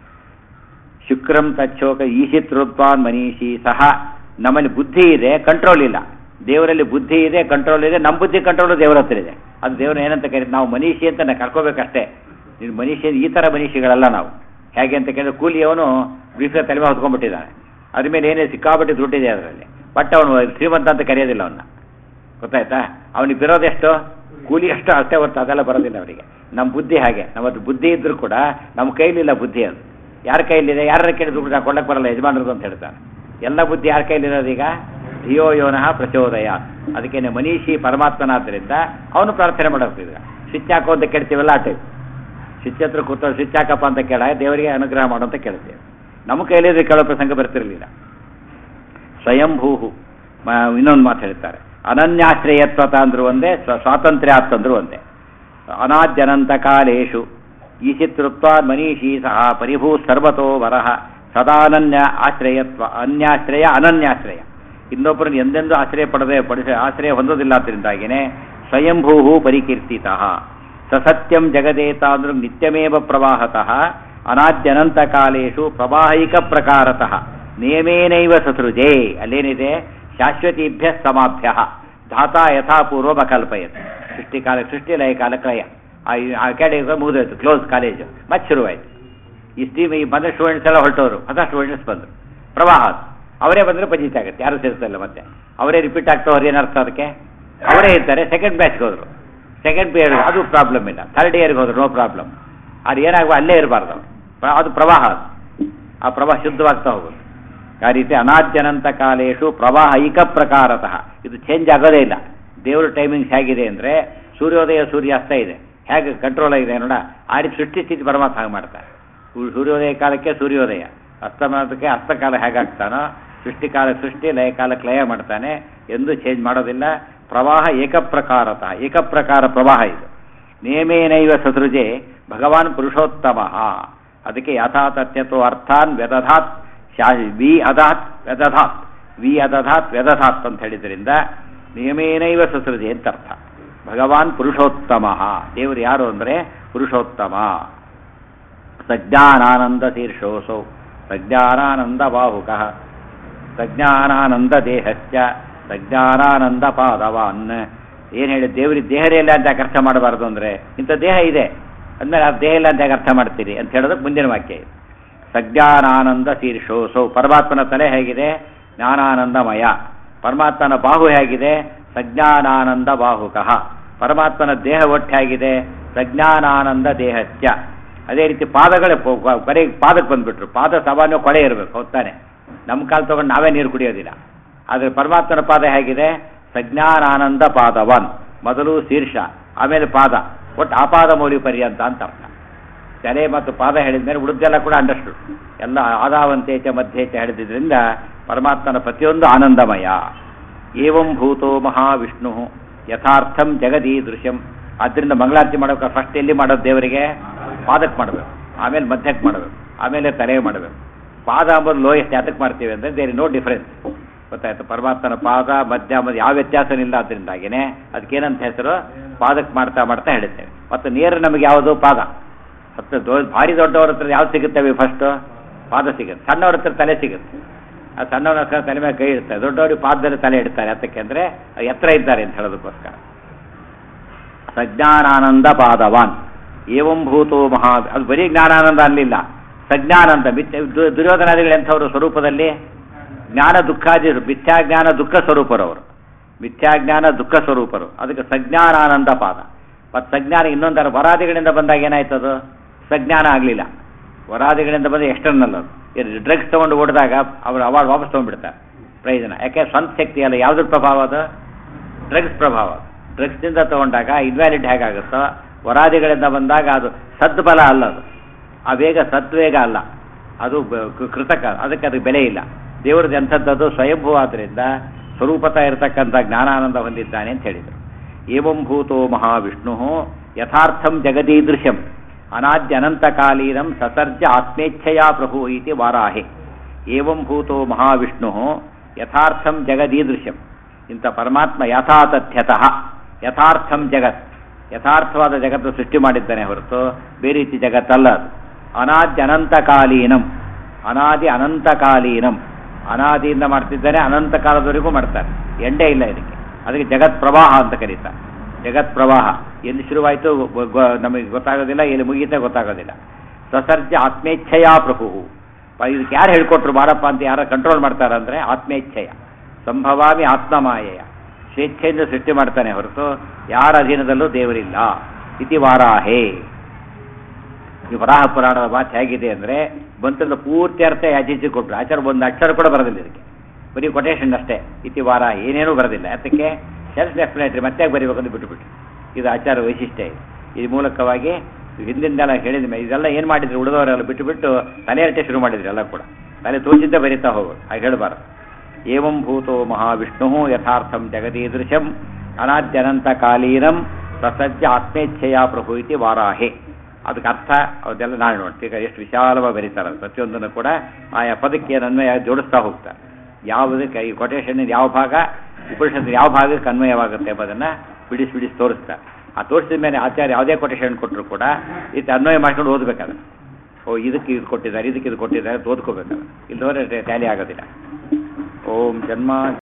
ಶುಕ್ರಂ ತಚ್ಚೋಕ ಈಶಿತೃತ್ವಾನ್ ಮನೀಷಿ ಸಹ ನಮ್ಮಲ್ಲಿ ಬುದ್ಧಿ ಇದೆ ಕಂಟ್ರೋಲ್ ಇಲ್ಲ ದೇವರಲ್ಲಿ ಬುದ್ಧಿ ಇದೆ ಕಂಟ್ರೋಲ್ ಇದೆ ನಮ್ಮ ಬುದ್ಧಿ ಕಂಟ್ರೋಲ್ ದೇವರ ಹತ್ರ ಇದೆ ಅದು ದೇವ್ರನ್ನ ಏನಂತ ಕರೀತೀವಿ ನಾವು ಮನೀಷಿ ಅಂತ ನಾವು ಕರ್ಕೋಬೇಕಷ್ಟೇ ನೀನು ಮನುಷ್ಯ ಈ ಥರ ಮನುಷ್ಯಗಳಲ್ಲ ನಾವು ಹೇಗೆ ಅಂತ ಕೇಳಿದ್ರೆ ಕೂಲಿಯವನು ಬೀಸ ತಲೆಮೆ ಹೊತ್ಕೊಂಡ್ಬಿಟ್ಟಿದ್ದಾನೆ ಅದ್ರ ಮೇಲೆ ಏನೇ ಸಿಕ್ಕಾಪಟ್ಟೆ ದುಡ್ಡಿದೆ ಅದರಲ್ಲಿ ಬಟ್ ಅವನು ಶ್ರೀಮಂತ ಅಂತ ಕರೆಯೋದಿಲ್ಲ ಅವನ್ನ ಗೊತ್ತಾಯ್ತಾ ಅವನಿಗೆ ಬಿರೋದೆಷ್ಟು ಕೂಲಿ ಅಷ್ಟು ಅಷ್ಟೇ ಹೊತ್ತು ಅದೆಲ್ಲ ಬರೋದಿಲ್ಲ ಅವರಿಗೆ ನಮ್ಮ ಬುದ್ಧಿ ಹಾಗೆ ನಮ್ಮದು ಬುದ್ಧಿ ಇದ್ರೂ ಕೂಡ ನಮ್ಮ ಕೈಲಿಲ್ಲ ಬುದ್ಧಿ ಅದು ಯಾರ ಕೈಲಿದೆ ಯಾರ ಕೇಳಿ ದುಡ್ಡು ನಾವು ಕೊಡಕ್ಕೆ ಬರಲ್ಲ ಯಜಮಾನರದು ಅಂತ ಹೇಳ್ತಾನೆ ಎಲ್ಲ ಬುದ್ಧಿ ಯಾರ ಕೈಲಿರೋದು ಈಗ ಧಿಯೋ ಯೋನಃ ಪ್ರಚೋದಯ ಅದಕ್ಕೇನೆ ಮನೀಷಿ ಪರಮಾತ್ಮನಾದ್ದರಿಂದ ಅವನು ಪ್ರಾರ್ಥನೆ ಮಾಡೋದು ಈಗ ಸ್ವಿಚ್ ಹಾಕೋ ಅಂತ ಕೇಳ್ತೀವಲ್ಲ ಆ ಟೈಪ್ ಸ್ವಿಚ್ ಹತ್ರ ಕೂತ ಸ್ವಿಚ್ ಹಾಕಪ್ಪ ಅಂತ ಕೇಳ ದೇವರಿಗೆ ಅನುಗ್ರಹ ಮಾಡು ಅಂತ ಕೇಳ್ತೇವೆ ನಮ್ಮ ಕೈಲಿದ್ರೆ ಕೇಳೋ ಪ್ರಸಂಗ ಬರ್ತಿರಲಿಲ್ಲ ಸ್ವಯಂಭೂಹು ಇನ್ನೊಂದು ಮಾತು ಹೇಳ್ತಾರೆ ಅನನ್ಯಾಶ್ರಯತ್ವತ ಅಂದ್ರು ಒಂದೇ ಸ್ವ- ಸ್ವಾತಂತ್ರ್ಯಾತ್ ಅಂದ್ರು ಒಂದೇ ಅನಾದ್ಯನಂತ ಕಾಲೇಶು ಈಶಿತೃತ್ವ ಮನೀಷಿ ಸಹ ಪರಿಭೂ ಸರ್ವತೋ ವರಹ ಸದಾನನ್ಯ ಆಶ್ರಯತ್ವ ಅನ್ಯಾಶ್ರಯ ಅನನ್ಯಾಶ್ರಯ ಇನ್ನೊಬ್ಬರನ್ನು ಎಂದೆಂದೂ ಆಶ್ರಯ ಪಡದೆ ಪಡಿಸ ಆಶ್ರಯ ಹೊಂದೋದಿಲ್ಲ ಆದ್ದರಿಂದಾಗಿನೇ ಸ್ವಯಂಭೂ ಪರಿಕೀರ್ತಿತ ಸಸತ್ಯಂ ಜಗದೇತ ಅಂದ್ರು ನಿತ್ಯಮೇವ ಪ್ರವಾಹತಃ ಅನಾದ್ಯನಂತ ಕಾಲೇಶು ಪ್ರವಾಹಿಕ ಪ್ರಕಾರತಃ ನಿಯಮೇನೈವ ಸಸೃಜೇ ಅಲ್ಲೇನಿದೆ ಶಾಶ್ವತೀಭ್ಯ ಸಮಾಭ್ಯ ಧಾತಾ ಯಥಾಪೂರ್ವ ಅಕಲ್ಪಯತ್ ಸೃಷ್ಟಿ ಕಾಲ ಸೃಷ್ಟಿ ಲಯ ಕಾಲ ಕ್ರಯ ಆ ಆ ಅಕಾಡೆಮಿ ಮುಗಿದೋಯ್ತು ಕ್ಲೋಸ್ ಕಾಲೇಜು ಮತ್ತೆ ಶುರುವಾಯಿತು ಈ ಸ್ಟೀಮ್ ಈ ಬಂದ ಸ್ಟೂಡೆಂಟ್ಸ್ ಎಲ್ಲ ಹೊರಟವರು ಹೊಸ ಸ್ಟೂಡೆಂಟ್ಸ್ ಬಂದರು ಪ್ರವಾಹ ಅದು. ಅವರೇ ಬಂದರೆ ಪಂಜಿತ ಆಗುತ್ತೆ ಯಾರು ಸೇರಿಸಲ್ಲ ಮತ್ತೆ ಅವರೇ ರಿಪೀಟ್ ಆಗ್ತಾ ಅವ್ರು ಏನರ್ಥ ಅದಕ್ಕೆ ಅವರೇ ಇರ್ತಾರೆ ಸೆಕೆಂಡ್ ಬ್ಯಾಚ್ಗೆ ಹೋದರು ಸೆಕೆಂಡ್ ಪೀರಿಯಡ್ ಅದು ಪ್ರಾಬ್ಲಮ್ ಇಲ್ಲ ಥರ್ಡ್ ಇಯರ್ಗೆ ಹೋದ್ರು ನೋ ಪ್ರಾಬ್ಲಮ್ ಅದು ಏನಾಗುವ ಅಲ್ಲೇ ಇರಬಾರ್ದು ಅವ್ರು. ಪ್ರ- ಅದು ಪ್ರವಾಹ ಅದು. ಆ ಪ್ರವಾಹ ಶುದ್ಧವಾಗ್ತಾ ಹೋಗುತ್ತೆ ಆ ರೀತಿ ಅನಾದ್ಯನಂತ ಕಾಲೇಶು ಪ್ರವಾಹಿಕ ಪ್ರಕಾರತಃ ಇದು ಚೇಂಜ್ ಆಗೋದೇ ಇಲ್ಲ ದೇವರ ಟೈಮಿಂಗ್ಸ್ ಹೇಗಿದೆ ಅಂದರೆ ಸೂರ್ಯೋದಯ ಸೂರ್ಯಾಸ್ತ ಇದೆ ಹೇಗೆ ಕಂಟ್ರೋಲ್ ಆಗಿದೆ ನೋಡ ಆ ರೀತಿ ಸೃಷ್ಟಿ ಸ್ಥಿತಿ ಪರಮಾತ್ಮ ಹಾಗೆ ಮಾಡ್ತಾರೆ ಸೂ- ಸೂರ್ಯೋದಯ ಕಾಲಕ್ಕೆ ಸೂರ್ಯೋದಯ ಅಸ್ತಮಾನಕ್ಕೆ ಅಸ್ತಕಾಲ ಹೇಗಾಗ್ತಾನೋ ಸೃಷ್ಟಿಕಾಲ ಸೃಷ್ಟಿ ಲಯಕಾಲಕ್ಕೆ ಲಯ ಮಾಡ್ತಾನೆ ಎಂದು ಚೇಂಜ್ ಮಾಡೋದಿಲ್ಲ ಪ್ರವಾಹ ಏಕಪ್ರಕಾರತಃ ಏಕಪ್ರಕಾರ ಪ್ರವಾಹ ಇದು ನೇಮೇನೈವ ಸಸೃಜೆ ಭಗವಾನ್ ಪುರುಷೋತ್ತಮ ಅದಕ್ಕೆ ಯಥಾತಥ್ಯತೋ ಅರ್ಥಾನ್ ವ್ಯದಧಾತ್ ಶಾ ವಿ ಅದಾತ್ ವ್ಯದಧಾತ್ ವಿ ಅದಧಾತ್ ವ್ಯದಧಾತ್ ಅಂತ ಹೇಳಿದ್ರಿಂದ ನಿಯಮೇನೈವ ಸಸೃಜೆ ಅಂತ ಅರ್ಥ ಭಗವಾನ್ ಪುರುಷೋತ್ತಮ ದೇವರು ಯಾರು ಅಂದರೆ ಪುರುಷೋತ್ತಮ ಸಜ್ಞಾನಾನಂದ ಶೀರ್ಷೋಸೌ ಸಜ್ಞಾನಾನಂದ ಬಾಹುಕ ಸಜ್ಞಾನಾನಂದ ದೇಹಶ್ಚ ಸಜ್ಞಾನಾನಂದ ಪಾದವಾನ್ ಏನು ಹೇಳಿ ದೇವರಿಗೆ ದೇಹರೇ ಇಲ್ಲ ಅಂತ ಯಾಕೆ ಅರ್ಥ ಮಾಡಬಾರ್ದು ಅಂದರೆ ಇಂಥ ದೇಹ ಇದೆ ಅಂದಮೇಲೆ ಆ ದೇಹ ಇಲ್ಲ ಅಂತ ಯಾಕೆ ಅರ್ಥ ಮಾಡ್ತೀರಿ ಅಂತ ಹೇಳೋದಕ್ಕೆ ಮುಂದಿನ ವಾಕ್ಯ ಇದು ಸಜ್ಞಾನಾನಂದ ಶೀರ್ಷೋಸೌ ಪರಮಾತ್ಮನ ತಲೆ ಹೇಗಿದೆ ಜ್ಞಾನಾನಂದಮಯ ಪರಮಾತ್ಮನ ಬಾಹು ಹೇಗಿದೆ ಸಜ್ಞಾನಾನಂದ ಬಾಹುಕಃ ಪರಮಾತ್ಮನ ದೇಹ ಒಟ್ಟು ಹೇಗಿದೆ ಸಜ್ಞಾನಾನಂದ ದೇಹಶ್ಚ ಅದೇ ರೀತಿ ಪಾದಗಳೇ ಕೊನೆಗೆ ಪಾದಕ್ಕೆ ಬಂದ್ಬಿಟ್ರು ಪಾದ ಸಾಮಾನ್ಯ ಕೊಳೆ ಇರಬೇಕು ಹೊತ್ತಾನೆ ನಮ್ಮ ಕಾಲು ತಗೊಂಡು ನಾವೇ ನೀರು ಕುಡಿಯೋದಿಲ್ಲ ಆದರೆ ಪರಮಾತ್ಮನ ಪಾದ ಹೇಗಿದೆ ಸಜ್ಞಾನಾನಂದ ಪಾದವನ್ ಮೊದಲು ಶೀರ್ಷ ಆಮೇಲೆ ಪಾದ ಒಟ್ಟು ಆಪಾದ ಮೌಲ್ಯ ಪರ್ಯಂತ ಅಂತ ಅರ್ಥ ತಲೆ ಮತ್ತು ಪಾದ ಹೇಳಿದ ಮೇಲೆ ಉಳಿದೆಲ್ಲ ಕೂಡ ಅಂಡರ್ಸ್ಟುಡ್ ಎಲ್ಲ ಆದಾವಂತೇಚ ಮಧ್ಯೇಚ ಹೇಳಿದ್ರಿಂದ ಪರಮಾತ್ಮನ ಪ್ರತಿಯೊಂದು ಆನಂದಮಯ ಏವಂ ಭೂತೋ ಮಹಾವಿಷ್ಣು ಯಥಾರ್ಥಂ ಜಗದೀ ದೃಶ್ಯಂ ಆದ್ದರಿಂದ ಮಂಗಳಾರತಿ ಮಾಡೋಕೆ ಫಸ್ಟ್ ಎಲ್ಲಿ ಮಾಡೋದು ದೇವರಿಗೆ ಪಾದಕ್ಕೆ ಮಾಡಬೇಕು ಆಮೇಲೆ ಮಧ್ಯಕ್ಕೆ ಮಾಡಬೇಕು ಆಮೇಲೆ ತಲೆಗೆ ಮಾಡಬೇಕು ಪಾದ ಅಂಬೋದು ಲೋಯೆಸ್ಟ್ ಯಾತಕ್ಕೆ ಮಾಡ್ತೀವಿ ಅಂದರೆ ದೇರ್ ನೋ ಡಿಫರೆನ್ಸ್ ಗೊತ್ತಾಯ್ತು ಪರಮಾತ್ಮನ ಪಾದ ಮಧ್ಯ ಮಧ್ಯ ಯಾವ ವ್ಯತ್ಯಾಸನೂ ಇಲ್ಲ ಅದರಿಂದಾಗಿನೇ ಅದಕ್ಕೇನಂತ ಹೆಸರು ಪಾದಕ್ಕೆ ಮಾಡ್ತಾ ಮಾಡ್ತಾ ಹೇಳ್ತೇವೆ ಮತ್ತು ನೇರ ನಮಗೆ ಯಾವುದು ಪಾದ ಹತ್ತು ದೊ ಭಾರಿ ದೊಡ್ಡವ್ರ ಹತ್ರ ಯಾವ್ದು ಸಿಗುತ್ತವೆ ಫಸ್ಟು ಪಾದ ಸಿಗುತ್ತೆ ಸಣ್ಣವ್ರ ಹತ್ರ ತಲೆ ಸಿಗುತ್ತೆ ಆ ಸಣ್ಣವ್ರ ಹತ್ರ ತಲೆ ಮೇಲೆ ಕೈ ಇಡ್ತಾರೆ ದೊಡ್ಡವ್ರಿಗೆ ಪಾದದಲ್ಲಿ ತಲೆ ಇಡ್ತಾರೆ ಅದಕ್ಕೆ ಅಂದರೆ ಎತ್ತರ ಇದ್ದಾರೆ ಅಂತ ಹೇಳೋದಕ್ಕೋಸ್ಕರ ಸಜ್ಞಾನಾನಂದ ಪಾದವಾನ್ ಏವಂ ಭೂತೋ ಮಹಾ ಅದು ಬರೀ ಜ್ಞಾನಾನಂದ ಅನ್ನಲಿಲ್ಲ ಸಜ್ಞಾನಂದ ಮಿಥ್ಯ ದು- ದುರ್ಯೋಧನಾದಿಗಳು ಎಂಥವರು ಸ್ವರೂಪದಲ್ಲಿ ಜ್ಞಾನ ದುಃಖಾದಿ ಮಿಥ್ಯಾಜ್ಞಾನ ದುಃಖ ಸ್ವರೂಪರವರು ಮಿಥ್ಯಾಜ್ಞಾನ ದುಃಖ ಸ್ವರೂಪರು ಅದಕ್ಕೆ ಸಜ್ಞಾನಾನಂದ ಪಾದ ಮತ್ತು ಸಜ್ಞಾನ ಇನ್ನೊಂದರ ವರಾದಿಗಳಿಂದ ಬಂದಾಗ ಏನಾಯ್ತದು ಸಜ್ಞಾನ ಆಗಲಿಲ್ಲ ವರಾದಿಗಳಿಂದ ಬಂದ ಎಕ್ಸ್ಟರ್ನಲ್ ಅದು ಇದು ಡ್ರಗ್ಸ್ ತೊಗೊಂಡು ಓಡಿದಾಗ ಅವರು ಅವಾರ್ಡ್ ವಾಪಸ್ ತೊಗೊಂಡ್ಬಿಡ್ತಾರೆ ಪ್ರಯೋಜನ ಯಾಕೆ ಸ್ವಂತ ಶಕ್ತಿ ಅಲ್ಲ ಯಾವುದ್ರ ಪ್ರಭಾವ ಅದು ಡ್ರಗ್ಸ್ ಪ್ರಭಾವ ಡ್ರಗ್ಸ್ನಿಂದ ತಗೊಂಡಾಗ ಇನ್ವ್ಯಾಲಿಡ್ ಹೇಗಾಗುತ್ತೋ ವರಾದಿಗಳಿಂದ ಬಂದಾಗ ಅದು ಸದ್ಬಲ ಅಲ್ಲ ಅದು ಆ ವೇಗ ಸದ್ವೇಗ ಅಲ್ಲ ಅದು ಬ- ಕೃ- ಕೃತಕ ಅದಕ್ಕೆ ಅದಕ್ಕೆ ಬೆಲೆ ಇಲ್ಲ ದೇವರದ್ದು ಎಂಥದ್ದದು ಸ್ವಯಂಭೂ ಆದ್ದರಿಂದ ಸ್ವರೂಪತ ಇರತಕ್ಕಂಥ ಜ್ಞಾನಾನಂದ ಹೊಂದಿದ್ದಾನೆ ಅಂತ ಹೇಳಿದರು ಏವಂ ಭೂತೋ ಮಹಾವಿಷ್ಣು ಯಥಾರ್ಥಂ ಜಗದೀದೃಶ್ಯಂ ಅನಾದ್ಯ ಅನಂತಕಾಲೀನಂ ಸಸರ್ಜ ಆತ್ಮೇಚ್ಛೆಯ ಪ್ರಭು ಇತಿ ವಾರಾಹೆ ಏವಂ ಭೂತೋ ಮಹಾವಿಷ್ಣು ಯಥಾರ್ಥಂ ಜಗದೀದೃಶ್ಯಂ ಇಂಥ ಪರಮಾತ್ಮ ಯಥಾತಥ್ಯತಃ ಯಥಾರ್ಥಂ ಜಗತ್ ಯಥಾರ್ಥವಾದ ಜಗತ್ತು ಸೃಷ್ಟಿ ಮಾಡಿದ್ದಾನೆ ಹೊರತು ಬೇರೆ ರೀತಿ ಜಗತ್ತಲ್ಲ ಅದು ಅನಾದ್ಯ ಅನಂತಕಾಲೀನಂ ಅನಾದಿ ಅನಂತಕಾಲೀನಂ ಅನಾದಿಯಿಂದ ಮಾಡ್ತಿದ್ದಾನೆ ಅನಂತ ಕಾಲದವರೆಗೂ ಮಾಡ್ತಾರೆ ಎಂಡೇ ಇಲ್ಲ ಇದಕ್ಕೆ ಅದಕ್ಕೆ ಜಗತ್ ಪ್ರವಾಹ ಅಂತ ಕರೀತಾರೆ ಜಗತ್ ಪ್ರವಾಹ ಎಲ್ಲಿ ಶುರುವಾಯಿತು ಗೊ- ಗೊ- ನಮಗೆ ಗೊತ್ತಾಗೋದಿಲ್ಲ ಎಲ್ಲಿ ಮುಗೀತೆ ಗೊತ್ತಾಗೋದಿಲ್ಲ ಸಸರ್ಜ ಆತ್ಮೇಚ್ಛೆಯ ಪ್ರಭು ಪ- ಇದಕ್ಕೆ ಯಾರು ಹೇಳ್ಕೊಟ್ರು ಮಾಡಪ್ಪ ಅಂತ ಯಾರ ಕಂಟ್ರೋಲ್ ಮಾಡ್ತಾರಂದ್ರೆ ಆತ್ಮೇಚ್ಛೆಯ ಸಂಭವಾಮಿ ಆತ್ಮಮಾಯೆಯ ಸ್ವೇಚ್ಛೆಯಿಂದ ಸೃಷ್ಟಿ ಮಾಡ್ತಾನೆ ಹೊರತು ಯಾರ ಅಧೀನದಲ್ಲೂ ದೇವರಿಲ್ಲ ಇತಿ ವಾರಾಹೇ ಈ ವರಾಹ ಪುರಾಣದ ಮಾತು ಹೇಗಿದೆ ಅಂದರೆ ಬಂತಂದ ಪೂರ್ತಿ ಅರ್ಥ ಯಾಚಿಸಿ ಕೊಟ್ಟರು ಆಚಾರ ಒಂದು ಅಕ್ಷರ ಕೂಡ ಬರೋದಿಲ್ಲ ಇದಕ್ಕೆ ಬರೀ ಕೊಟೇಶನ್ ಅಷ್ಟೇ ಇತಿ ವಾರ ಏನೇನೂ ಬರೋದಿಲ್ಲ ಅದಕ್ಕೆ ಸೆಲ್ಫ್ ಎಕ್ಸ್ಪ್ಲನೇಟರಿ ಮತ್ತೆ ಬರೀಬೇಕಂತ ಬಿಟ್ಟುಬಿಟ್ಟು ಇದು ಆಚಾರ ವೈಶಿಷ್ಟ್ಯ ಇದೆ ಈ ಮೂಲಕವಾಗಿ ಹಿಂದಿಂದೆಲ್ಲ ಹೇಳಿದ ಮೇಲೆ ಇದೆಲ್ಲ ಏನು ಮಾಡಿದ್ರು ಉಳಿದವರೆಲ್ಲ ಬಿಟ್ಟು ಬಿಟ್ಟು ತಲೆ ಅರಟೆ ಶುರು ಮಾಡಿದ್ರು ಎಲ್ಲ ಕೂಡ ತಲೆ ತೋಚಿದ್ದೇ ಬರೀತಾ ಹೋಗೋದು ಹಾಗೆ ಹೇಳಬಾರ್ದು ಏವಂ ಭೂತೋ ಮಹಾವಿಷ್ಣು ಯಥಾರ್ಥಂ ಜಗದೀದೃಶಂ ಅನಾದ್ಯನಂತ ಕಾಲೀನಂ ಪ್ರಸಜ್ಜ ಆತ್ಮೇಚ್ಛೆಯ ಪ್ರಭು ಇತಿ ವಾರಾಹೆ ಅದಕ್ಕೆ ಅರ್ಥ ಅದೆಲ್ಲ ನಾಳೆ ನೋಡ್ತೀವಿ ಈಗ ಎಷ್ಟು ವಿಶಾಲವಾಗಿ ಬರೀತಾರೆ ಅದು ಪ್ರತಿಯೊಂದನ್ನು ಕೂಡ ಆಯಾ ಪದಕ್ಕೆ ಅನ್ವಯ ಜೋಡಿಸ್ತಾ ಹೋಗ್ತಾರೆ ಯಾವುದಕ್ಕೆ ಈ ಕೊಟೇಶನ್ ಯಾವ ಭಾಗ ಉಪನಿಷತ್ತಿನ ಯಾವ ಭಾಗಕ್ಕೆ ಅನ್ವಯವಾಗುತ್ತೆ ಎಂಬುದನ್ನು ಬಿಡಿಸಿ ಬಿಡಿಸಿ ತೋರಿಸ್ತಾರೆ ಆ ತೋರಿಸಿದ ಮೇಲೆ ಆಚಾರ್ಯ ಯಾವುದೇ ಕೊಟೇಶನ್ ಕೊಟ್ಟರು ಕೂಡ ಇದು ಅನ್ವಯ ಮಾಡ್ಕೊಂಡು ಓದಬೇಕಾದ್ರೆ ಓ ಇದಕ್ಕೆ ಇದು ಕೊಟ್ಟಿದ್ದಾರೆ ಇದಕ್ಕೆ ಇದು ಕೊಟ್ಟಿದ್ದಾರೆ ಅಂತ ಓದ್ಕೋಬೇಕಾದ್ರೆ ಇಲ್ಲದವರೆ ಟ್ಯಾಲಿ ಆಗೋದಿಲ್ಲ ಓಂ ಜನ್ಮ